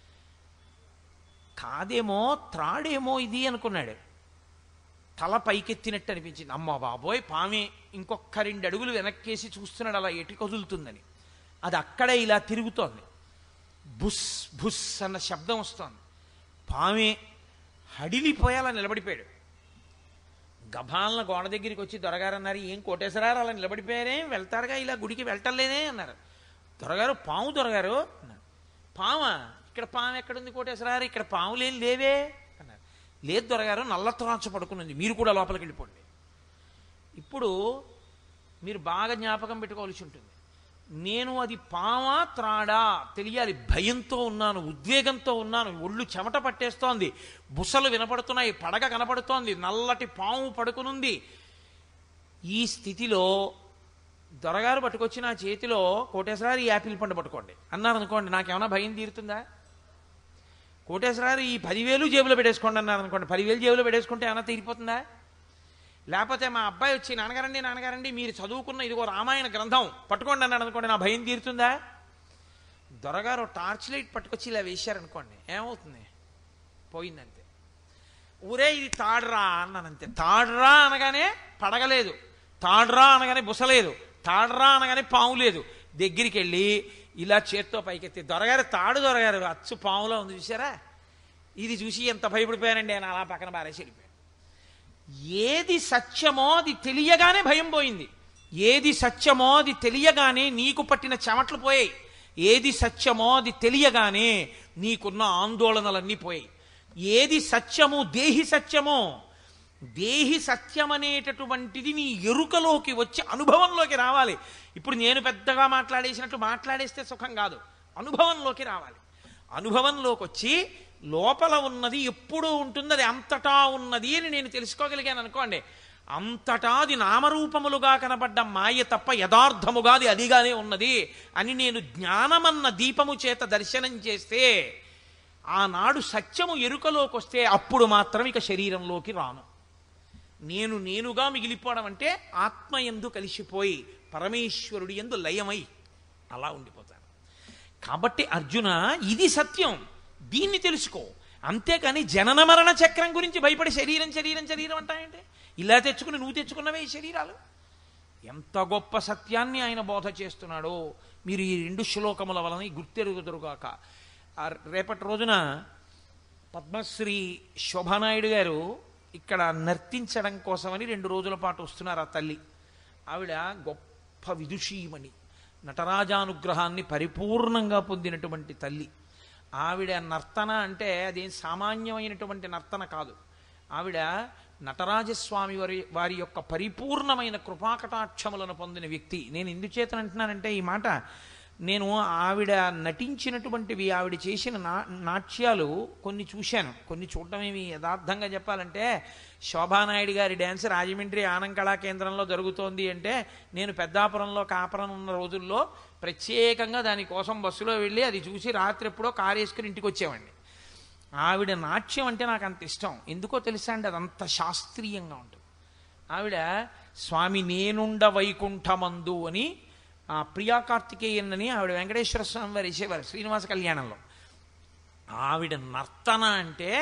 కాదేమో త్రాడేమో ఇది అనుకున్నాడు తల పైకెత్తినట్టు అనిపించింది అమ్మ బాబోయ్ పామే ఇంకొక రెండు అడుగులు వెనక్కేసి చూస్తున్నాడు అలా ఎటు కదులుతుందని అది అక్కడే ఇలా తిరుగుతోంది బుస్ బుస్ అన్న శబ్దం వస్తోంది పామే హడిలిపోయేలా నిలబడిపోయాడు గభాలన గోడ దగ్గరికి వచ్చి దొరగారు అన్నారు ఏం కోటేశ్వరారు అలా నిలబడిపోయారే వెళ్తారుగా ఇలా గుడికి వెళ్ళటలేనే అన్నారు దొరగారు పాము దొరగారు అన్నారు పామా ఇక్కడ పాము ఎక్కడుంది కోటేశ్వరారు ఇక్కడ పాములేం లేవే అన్నారు లేదు దొరగారు నల్ల త్రాచ పడుకున్నది మీరు కూడా లోపలికి వెళ్ళిపోండి ఇప్పుడు మీరు బాగా జ్ఞాపకం పెట్టుకోవాల్సి ఉంటుంది నేను అది పామా త్రాడా తెలియాలి భయంతో ఉన్నాను ఉద్వేగంతో ఉన్నాను ఒళ్ళు చెమట పట్టేస్తోంది బుసలు వినపడుతున్నాయి పడగ కనపడుతోంది నల్లటి పాము పడుకునుంది ఈ స్థితిలో దొరగారు పట్టుకొచ్చి నా చేతిలో కోటేశ్వరారు ఈ యాపిల్ పండు పట్టుకోండి అన్నారు అనుకోండి నాకేమైనా భయం తీరుతుందా కోటేశ్వరారు ఈ పదివేలు జేబులో పెట్టేసుకోండి అన్నారు అనుకోండి పదివేలు జేబులో పెట్టేసుకుంటే ఏమైనా తీరిపోతుందా లేకపోతే మా అబ్బాయి వచ్చి నాన్నగారండి నాన్నగారండి మీరు చదువుకున్న ఇదిగో రామాయణ గ్రంథం పట్టుకోండి అన్నాడు అనుకోండి నా భయం తీరుతుందా దొరగారు టార్చ్ లైట్ పట్టుకొచ్చి ఇలా వేశారనుకోండి ఏమవుతుంది పోయిందంతే ఊరే ఇది తాడ్రా అన్నానంతే తాడ్రా అనగానే పడగలేదు తాడ్రా అనగానే బుసలేదు తాడ్రా అనగానే పాము లేదు దగ్గరికి వెళ్ళి ఇలా చేత్తో పైకెత్తి దొరగారు తాడు దొరగారు అచ్చు పాములో ఉంది చూసారా ఇది చూసి ఎంత భయపడిపోయానండి ఆయన అలా పక్కన బారేసి వెళ్ళిపోయాను ఏది సత్యమో అది తెలియగానే భయం పోయింది ఏది సత్యమో అది తెలియగానే నీకు పట్టిన చెమట్లు పోయాయి ఏది సత్యమో అది తెలియగానే నీకున్న ఆందోళనలన్నీ పోయాయి ఏది సత్యము దేహి సత్యమో దేహి సత్యమనేటటువంటిది నీ ఎరుకలోకి వచ్చి అనుభవంలోకి రావాలి ఇప్పుడు నేను పెద్దగా మాట్లాడేసినట్టు మాట్లాడేస్తే సుఖం కాదు అనుభవంలోకి రావాలి అనుభవంలోకి వచ్చి లోపల ఉన్నది ఎప్పుడూ ఉంటుంది అది అంతటా ఉన్నది అని నేను తెలుసుకోగలిగాను అనుకోండి అంతటా అది నామరూపములుగా కనబడ్డ మాయ తప్ప యథార్థముగా అది అదిగానే ఉన్నది అని నేను జ్ఞానమన్న దీపము చేత దర్శనం చేస్తే ఆనాడు సత్యము ఎరుకలోకి వస్తే అప్పుడు మాత్రం ఇక శరీరంలోకి రాను నేను నేనుగా మిగిలిపోవడం అంటే ఆత్మ ఎందు కలిసిపోయి పరమేశ్వరుడి ఎందు లయమై అలా ఉండిపోతాను కాబట్టి అర్జున ఇది సత్యం దీన్ని తెలుసుకో అంతేకాని జనన మరణ చక్రం గురించి భయపడి శరీరం శరీరం శరీరం అంటాయంటే ఇలా తెచ్చుకుని నువ్వు తెచ్చుకున్నవే ఈ శరీరాలు ఎంత గొప్ప సత్యాన్ని ఆయన బోధ చేస్తున్నాడో మీరు ఈ రెండు శ్లోకముల వలన గుర్తెరుగుదురుగాక ఆ రేపటి రోజున పద్మశ్రీ శోభానాయుడు గారు ఇక్కడ నర్తించడం కోసమని రెండు రోజుల పాటు వస్తున్నారు ఆ తల్లి ఆవిడ గొప్ప విదుషీమణి నటరాజానుగ్రహాన్ని పరిపూర్ణంగా పొందినటువంటి తల్లి ఆవిడ నర్తన అంటే అదేం సామాన్యమైనటువంటి నర్తన కాదు ఆవిడ నటరాజస్వామి వారి వారి యొక్క పరిపూర్ణమైన కృపాకటాక్షములను పొందిన వ్యక్తి నేను ఎందుచేత అంటున్నానంటే ఈ మాట నేను ఆవిడ నటించినటువంటివి ఆవిడ చేసిన నా నాట్యాలు కొన్ని చూశాను కొన్ని చూడటం ఏమి యథార్థంగా చెప్పాలంటే శోభానాయుడు గారి డ్యాన్స్ రాజమండ్రి ఆనం కళా కేంద్రంలో జరుగుతోంది అంటే నేను పెద్దాపురంలో కాపురం ఉన్న రోజుల్లో ప్రత్యేకంగా దానికోసం బస్సులో వెళ్ళి అది చూసి రాత్రి ఎప్పుడో కారు వేసుకుని ఇంటికి వచ్చేవాడిని ఆవిడ నాట్యం అంటే నాకు అంత ఇష్టం ఎందుకో తెలుసా అండి అదంత శాస్త్రీయంగా ఉంటుంది ఆవిడ స్వామి నేనుండ వైకుంఠమందు అని ఆ ప్రియా కార్తికేయన్ అని ఆవిడ వెంకటేశ్వర స్వామి వారు వేసేవారు శ్రీనివాస కళ్యాణంలో ఆవిడ నర్తన అంటే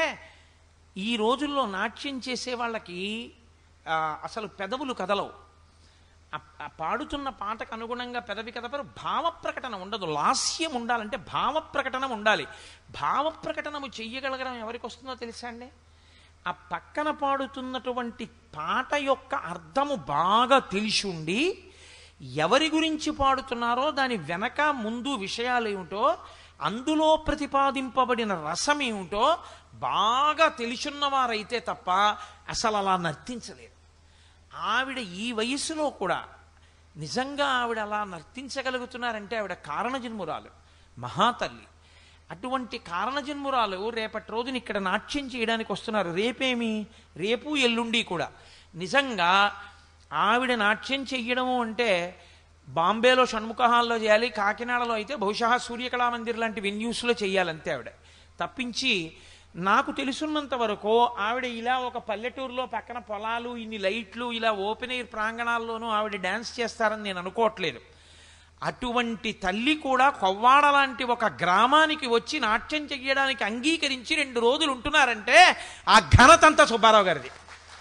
ఈ రోజుల్లో నాట్యం చేసే వాళ్ళకి ఆ, అసలు పెదవులు కదలవు ఆ- ఆ పాడుతున్న పాటకు అనుగుణంగా పెదవి కదపరు భావ ప్రకటన ఉండదు లాస్యం ఉండాలంటే భావ ప్రకటన ఉండాలి భావ ప్రకటనము చెయ్యగలగడం ఎవరికి వస్తుందో తెలుసా అండి ఆ పక్కన పాడుతున్నటువంటి పాట యొక్క అర్థము బాగా తెలిసి ఉండి ఎవరి గురించి పాడుతున్నారో దాని వెనక ముందు విషయాలు ఏమిటో అందులో ప్రతిపాదింపబడిన రసం ఏమిటో బాగా తెలిసున్నవారైతే తప్ప అసలు అలా నర్తించలేరు ఆవిడ ఈ వయసులో కూడా నిజంగా ఆవిడ అలా నర్తించగలుగుతున్నారంటే ఆవిడ కారణజన్మురాలు మహాతల్లి అటువంటి కారణజన్మురాలు రేపటి రోజున ఇక్కడ నాట్యం చేయడానికి వస్తున్నారు రేపేమి రేపు ఎల్లుండి కూడా నిజంగా ఆవిడ నాట్యం చెయ్యడము అంటే బాంబేలో షణ్ముఖ హాల్లో చేయాలి కాకినాడలో అయితే బహుశా సూర్యకళా మందిర్ లాంటి వెన్యూస్లో చేయాలంతే ఆవిడ తప్పించి నాకు తెలుసున్నంత వరకు ఆవిడ ఇలా ఒక పల్లెటూరులో పక్కన పొలాలు ఇన్ని లైట్లు ఇలా ఓపెన్ ఎయిర్ ప్రాంగణాల్లోనూ ఆవిడ డ్యాన్స్ చేస్తారని నేను అనుకోవట్లేదు అటువంటి తల్లి కూడా కొవ్వాడ లాంటి ఒక గ్రామానికి వచ్చి నాట్యం చెయ్యడానికి అంగీకరించి రెండు రోజులు ఉంటున్నారంటే ఆ ఘనతంతా సుబ్బారావు గారిది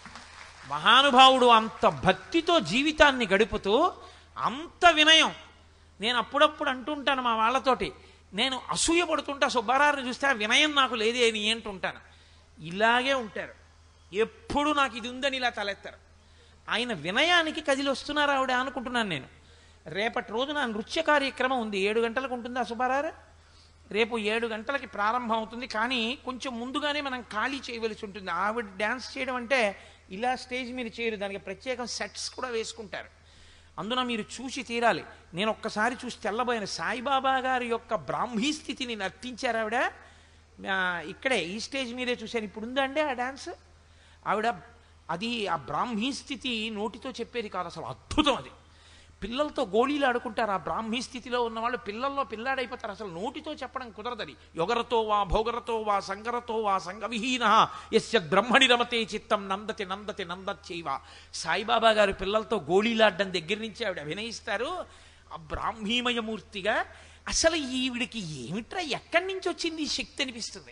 మహానుభావుడు అంత భక్తితో జీవితాన్ని గడుపుతూ అంత వినయం నేను అప్పుడప్పుడు అంటుంటాను మా వాళ్ళతోటి నేను అసూయ పడుతుంటా సుబ్బారావుని చూస్తే ఆ వినయం నాకు లేదే అని ఏంటుంటాను ఇలాగే ఉంటారు ఎప్పుడు నాకు ఇది ఉందని ఇలా తలెత్తారు ఆయన వినయానికి కదిలి వస్తున్నారు ఆవిడ అనుకుంటున్నాను నేను రేపటి రోజున నృత్య కార్యక్రమం ఉంది ఏడు గంటలకు ఉంటుందా సుబ్బారారు రేపు ఏడు గంటలకి ప్రారంభం అవుతుంది కానీ కొంచెం ముందుగానే మనం ఖాళీ చేయవలసి ఉంటుంది ఆవిడ డ్యాన్స్ చేయడం అంటే ఇలా స్టేజ్ మీద చేయరు దానికి ప్రత్యేకం సెట్స్ కూడా వేసుకుంటారు అందున మీరు చూసి తీరాలి నేను ఒక్కసారి చూసి తెల్లబోయిన సాయిబాబా గారి యొక్క బ్రాహ్మీ స్థితిని నర్తించారు ఆవిడ ఆ, ఇక్కడే ఈ స్టేజ్ మీదే చూశాను ఇప్పుడు ఉందా అండి ఆ డ్యాన్స్ ఆవిడ అది ఆ బ్రాహ్మీ స్థితి నోటితో చెప్పేది కాదు అసలు అద్భుతం అది పిల్లలతో గోళీలు ఆడుకుంటారు ఆ బ్రాహ్మీ స్థితిలో ఉన్న వాళ్ళు పిల్లల్లో పిల్లాడైపోతారు అసలు నోటితో చెప్పడం కుదరదని యొగరతో వా భోగరతో వా సంగరతో వా సంగవిహీన ఎస్య బ్రహ్మణి రమతే చిత్తం నందతి నందతి నందచ్చైవ సాయిబాబా గారు పిల్లలతో గోళీలాడడం దగ్గర నుంచి ఆవిడ అభినయిస్తారు ఆ బ్రాహ్మీమయమూర్తిగా అసలు ఈవిడికి ఏమిట్రా ఎక్కడి నుంచి వచ్చింది ఈ శక్తి అనిపిస్తుంది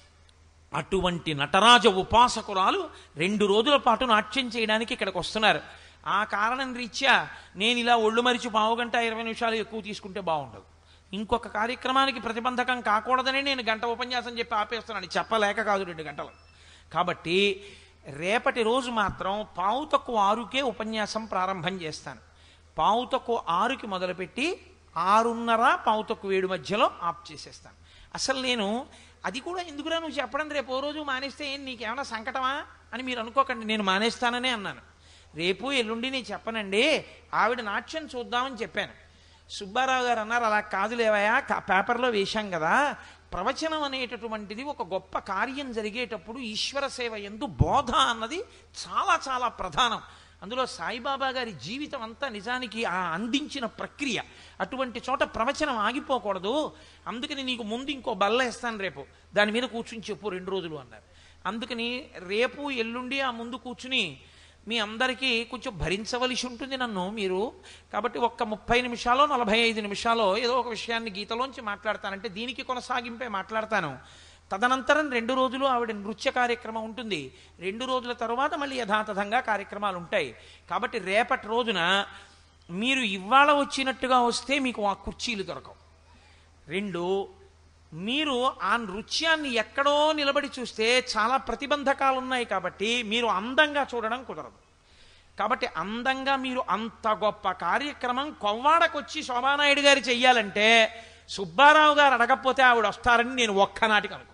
అటువంటి నటరాజ ఉపాసకురాలు రెండు రోజుల పాటు నాట్యం చేయడానికి ఇక్కడికి వస్తున్నారు ఆ కారణం రీత్యా నేను ఇలా ఒళ్ళు మరిచి పావుగంట ఇరవై నిమిషాలు ఎక్కువ తీసుకుంటే బాగుండదు ఇంకొక కార్యక్రమానికి ప్రతిబంధకం కాకూడదని నేను గంట ఉపన్యాసం చెప్పి ఆపేస్తున్నాను చెప్పలేక కాదు రెండు గంటలు కాబట్టి రేపటి రోజు మాత్రం పావు తక్కువ ఆరుకే ఉపన్యాసం ప్రారంభం చేస్తాను పావు తక్కువ ఆరుకి మొదలుపెట్టి ఆరున్నర పావు తక్కువ ఏడు మధ్యలో ఆఫ్ చేసేస్తాను అసలు నేను అది కూడా ఎందుకురా నువ్వు చెప్పడం రేపు ఓ రోజు మానేస్తే ఏం నీకేమైనా సంకటమా అని మీరు అనుకోకండి నేను మానేస్తాననే అన్నాను రేపు ఎల్లుండి నేను చెప్పనండి ఆవిడ నాట్యం చూద్దామని చెప్పాను సుబ్బారావు గారు అన్నారు అలా కాదు లేవయా కా- పేపర్లో వేశాం కదా ప్రవచనం అనేటటువంటిది ఒక గొప్ప కార్యం జరిగేటప్పుడు ఈశ్వర సేవ ఎందు బోధ అన్నది చాలా చాలా ప్రధానం అందులో సాయిబాబా గారి జీవితం అంతా నిజానికి ఆ అందించిన ప్రక్రియ అటువంటి చోట ప్రవచనం ఆగిపోకూడదు అందుకని నీకు ముందు ఇంకో బల్ల వేస్తాను రేపు దాని మీద కూర్చుని చెప్పు రెండు రోజులు అన్నారు అందుకని రేపు ఎల్లుండి ఆ ముందు కూర్చుని మీ అందరికీ కొంచెం భరించవలసి ఉంటుంది నన్ను మీరు కాబట్టి ఒక్క ముప్పై నిమిషాలు నలభై ఐదు నిమిషాలు ఏదో ఒక విషయాన్ని గీతలోంచి మాట్లాడతానంటే దీనికి కొనసాగింపే మాట్లాడతాను తదనంతరం రెండు రోజులు ఆవిడ నృత్య కార్యక్రమం ఉంటుంది రెండు రోజుల తరువాత మళ్ళీ యథాతథంగా కార్యక్రమాలు ఉంటాయి కాబట్టి రేపటి రోజున మీరు ఇవాళ వచ్చినట్టుగా వస్తే మీకు ఆ కుర్చీలు దొరకవు రెండు మీరు ఆ నృత్యాన్ని ఎక్కడో నిలబడి చూస్తే చాలా ప్రతిబంధకాలు ఉన్నాయి కాబట్టి మీరు అందంగా చూడడం కుదరదు కాబట్టి అందంగా మీరు అంత గొప్ప కార్యక్రమం కొవ్వాడకొచ్చి శోభానాయుడు గారు చెయ్యాలంటే సుబ్బారావు గారు అడగకపోతే ఆవిడ వస్తారని నేను ఒక్కనాటికి అనుకో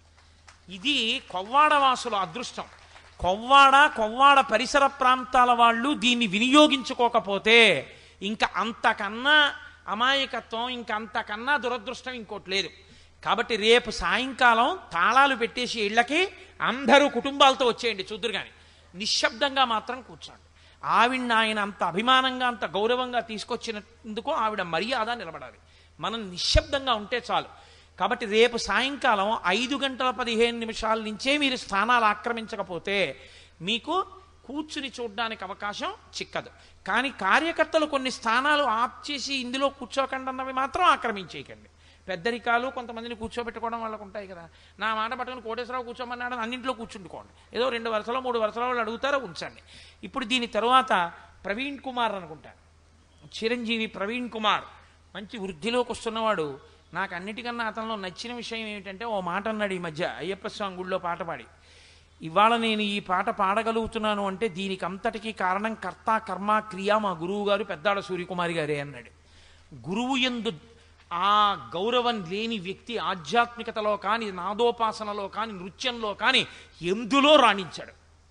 ఇది కొవ్వాడవాసుల అదృష్టం కొవ్వాడ కొవ్వాడ పరిసర ప్రాంతాల వాళ్ళు దీన్ని వినియోగించుకోకపోతే ఇంకా అంతకన్నా అమాయకత్వం ఇంకా అంతకన్నా దురదృష్టం ఇంకోటి లేదు కాబట్టి రేపు సాయంకాలం తాళాలు పెట్టేసి ఇళ్ళకి అందరూ కుటుంబాలతో వచ్చేయండి చూద్దరు కానీ నిశ్శబ్దంగా మాత్రం కూర్చోండి ఆవిడ్ని ఆయన అంత అభిమానంగా అంత గౌరవంగా తీసుకొచ్చినందుకు ఆవిడ మర్యాద నిలబడాలి మనం నిశ్శబ్దంగా ఉంటే చాలు కాబట్టి రేపు సాయంకాలం ఐదు గంటల పదిహేను నిమిషాల నుంచే మీరు స్థానాలు ఆక్రమించకపోతే మీకు కూర్చుని చూడడానికి అవకాశం చిక్కదు కానీ కార్యకర్తలు కొన్ని స్థానాలు ఆప్ చేసి ఇందులో కూర్చోకండి అన్నవి మాత్రం ఆక్రమించేయకండి పెద్దరికాలు కొంతమందిని కూర్చోబెట్టుకోవడం వాళ్ళకు ఉంటాయి కదా నా మాట పట్టుకుని కోటేశ్వరరావు కూర్చోమన్నాడు అన్నింట్లో కూర్చుంటుకోండి ఏదో రెండు వరుసలో మూడు వరుసలో వాళ్ళు అడుగుతారో ఉంచండి ఇప్పుడు దీని తర్వాత ప్రవీణ్ కుమార్ అనుకుంటాను చిరంజీవి ప్రవీణ్ కుమార్ మంచి వృద్ధిలోకి వస్తున్నవాడు నాకు అన్నిటికన్నా అతనిలో నచ్చిన విషయం ఏమిటంటే ఓ మాట అన్నాడు ఈ మధ్య అయ్యప్ప స్వామి గుళ్ళో పాట పాడి ఇవాళ నేను ఈ పాట పాడగలుగుతున్నాను అంటే దీనికి అంతటికీ కారణం కర్త కర్మ క్రియ మా గురువు గారు పెద్దాడ సూర్యకుమారి గారే అన్నాడు గురువు ఎందు ఆ గౌరవం లేని వ్యక్తి ఆధ్యాత్మికతలో కానీ నాదోపాసనలో కానీ నృత్యంలో కానీ ఎందులో రాణించాడు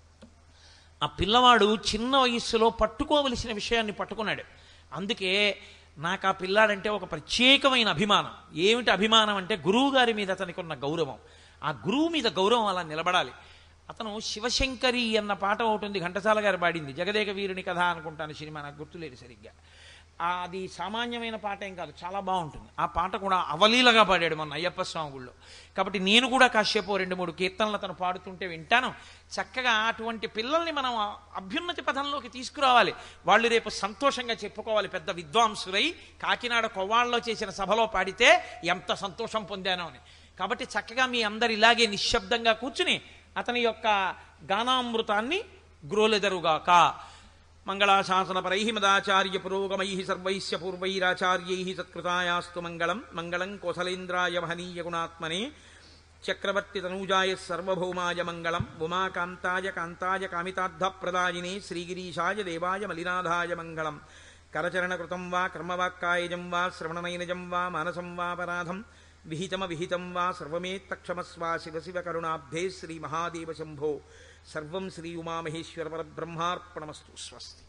ఆ పిల్లవాడు చిన్న వయస్సులో పట్టుకోవలసిన విషయాన్ని పట్టుకున్నాడు అందుకే నాకు ఆ పిల్లాడంటే ఒక ప్రత్యేకమైన అభిమానం ఏమిటి అభిమానం అంటే గురువు గారి మీద అతనికి ఉన్న గౌరవం ఆ గురువు మీద గౌరవం అలా నిలబడాలి అతను శివశంకరి అన్న పాట ఒకటి ఉంది ఘంటసాల గారు పాడింది జగదేక వీరుని కథ అనుకుంటాను సినిమా నాకు గుర్తులేదు సరిగ్గా ఆ అది సామాన్యమైన పాట ఏం కాదు చాలా బాగుంటుంది ఆ పాట కూడా అవలీలగా పాడాడు మన అయ్యప్ప స్వామి గుళ్ళో కాబట్టి నేను కూడా కాసేపు ఓ రెండు మూడు కీర్తనలు అతను పాడుతుంటే వింటాను చక్కగా అటువంటి పిల్లల్ని మనం ఆ అభ్యున్నతి పథంలోకి తీసుకురావాలి వాళ్ళు రేపు సంతోషంగా చెప్పుకోవాలి పెద్ద విద్వాంసులై కాకినాడ కొవ్వాళ్ళలో చేసిన సభలో పాడితే ఎంత సంతోషం పొందానో అని కాబట్టి చక్కగా మీ అందరు ఇలాగే నిశ్శబ్దంగా కూర్చుని అతని యొక్క గానామృతాన్ని గ్రోలెదరుగాక మంగళాశాసనపరై మదాచార్య పురోగమై సర్వైశ్య పూర్వైరాచార్యై సత్కృతాయాస్తు మంగళం మంగళం కోసలేంద్రాయ మహనీయ గుణాత్మనే చక్రవర్తి తనూజాయ సర్వభౌమాయ మంగళం ఉమాకాంతాయ కాంతాయ కామితార్థప్రదాయినే శ్రీగిరీశాయ దేవాయ మలినాథాయ మంగళం కరచరణకృతం వా కర్మవాక్కాయజం వా శ్రవణనైనజం వా మానసం వాపరాధం విహితమ విహితం వా సర్వమేత్తక్షమస్వా శివ శివ కరుణాబ్ధే శ్రీ మహాదేవ శంభో సర్వం శ్రీ ఉమామహేశ్వర పరబ్రహ్మార్పణమస్తు స్వస్తి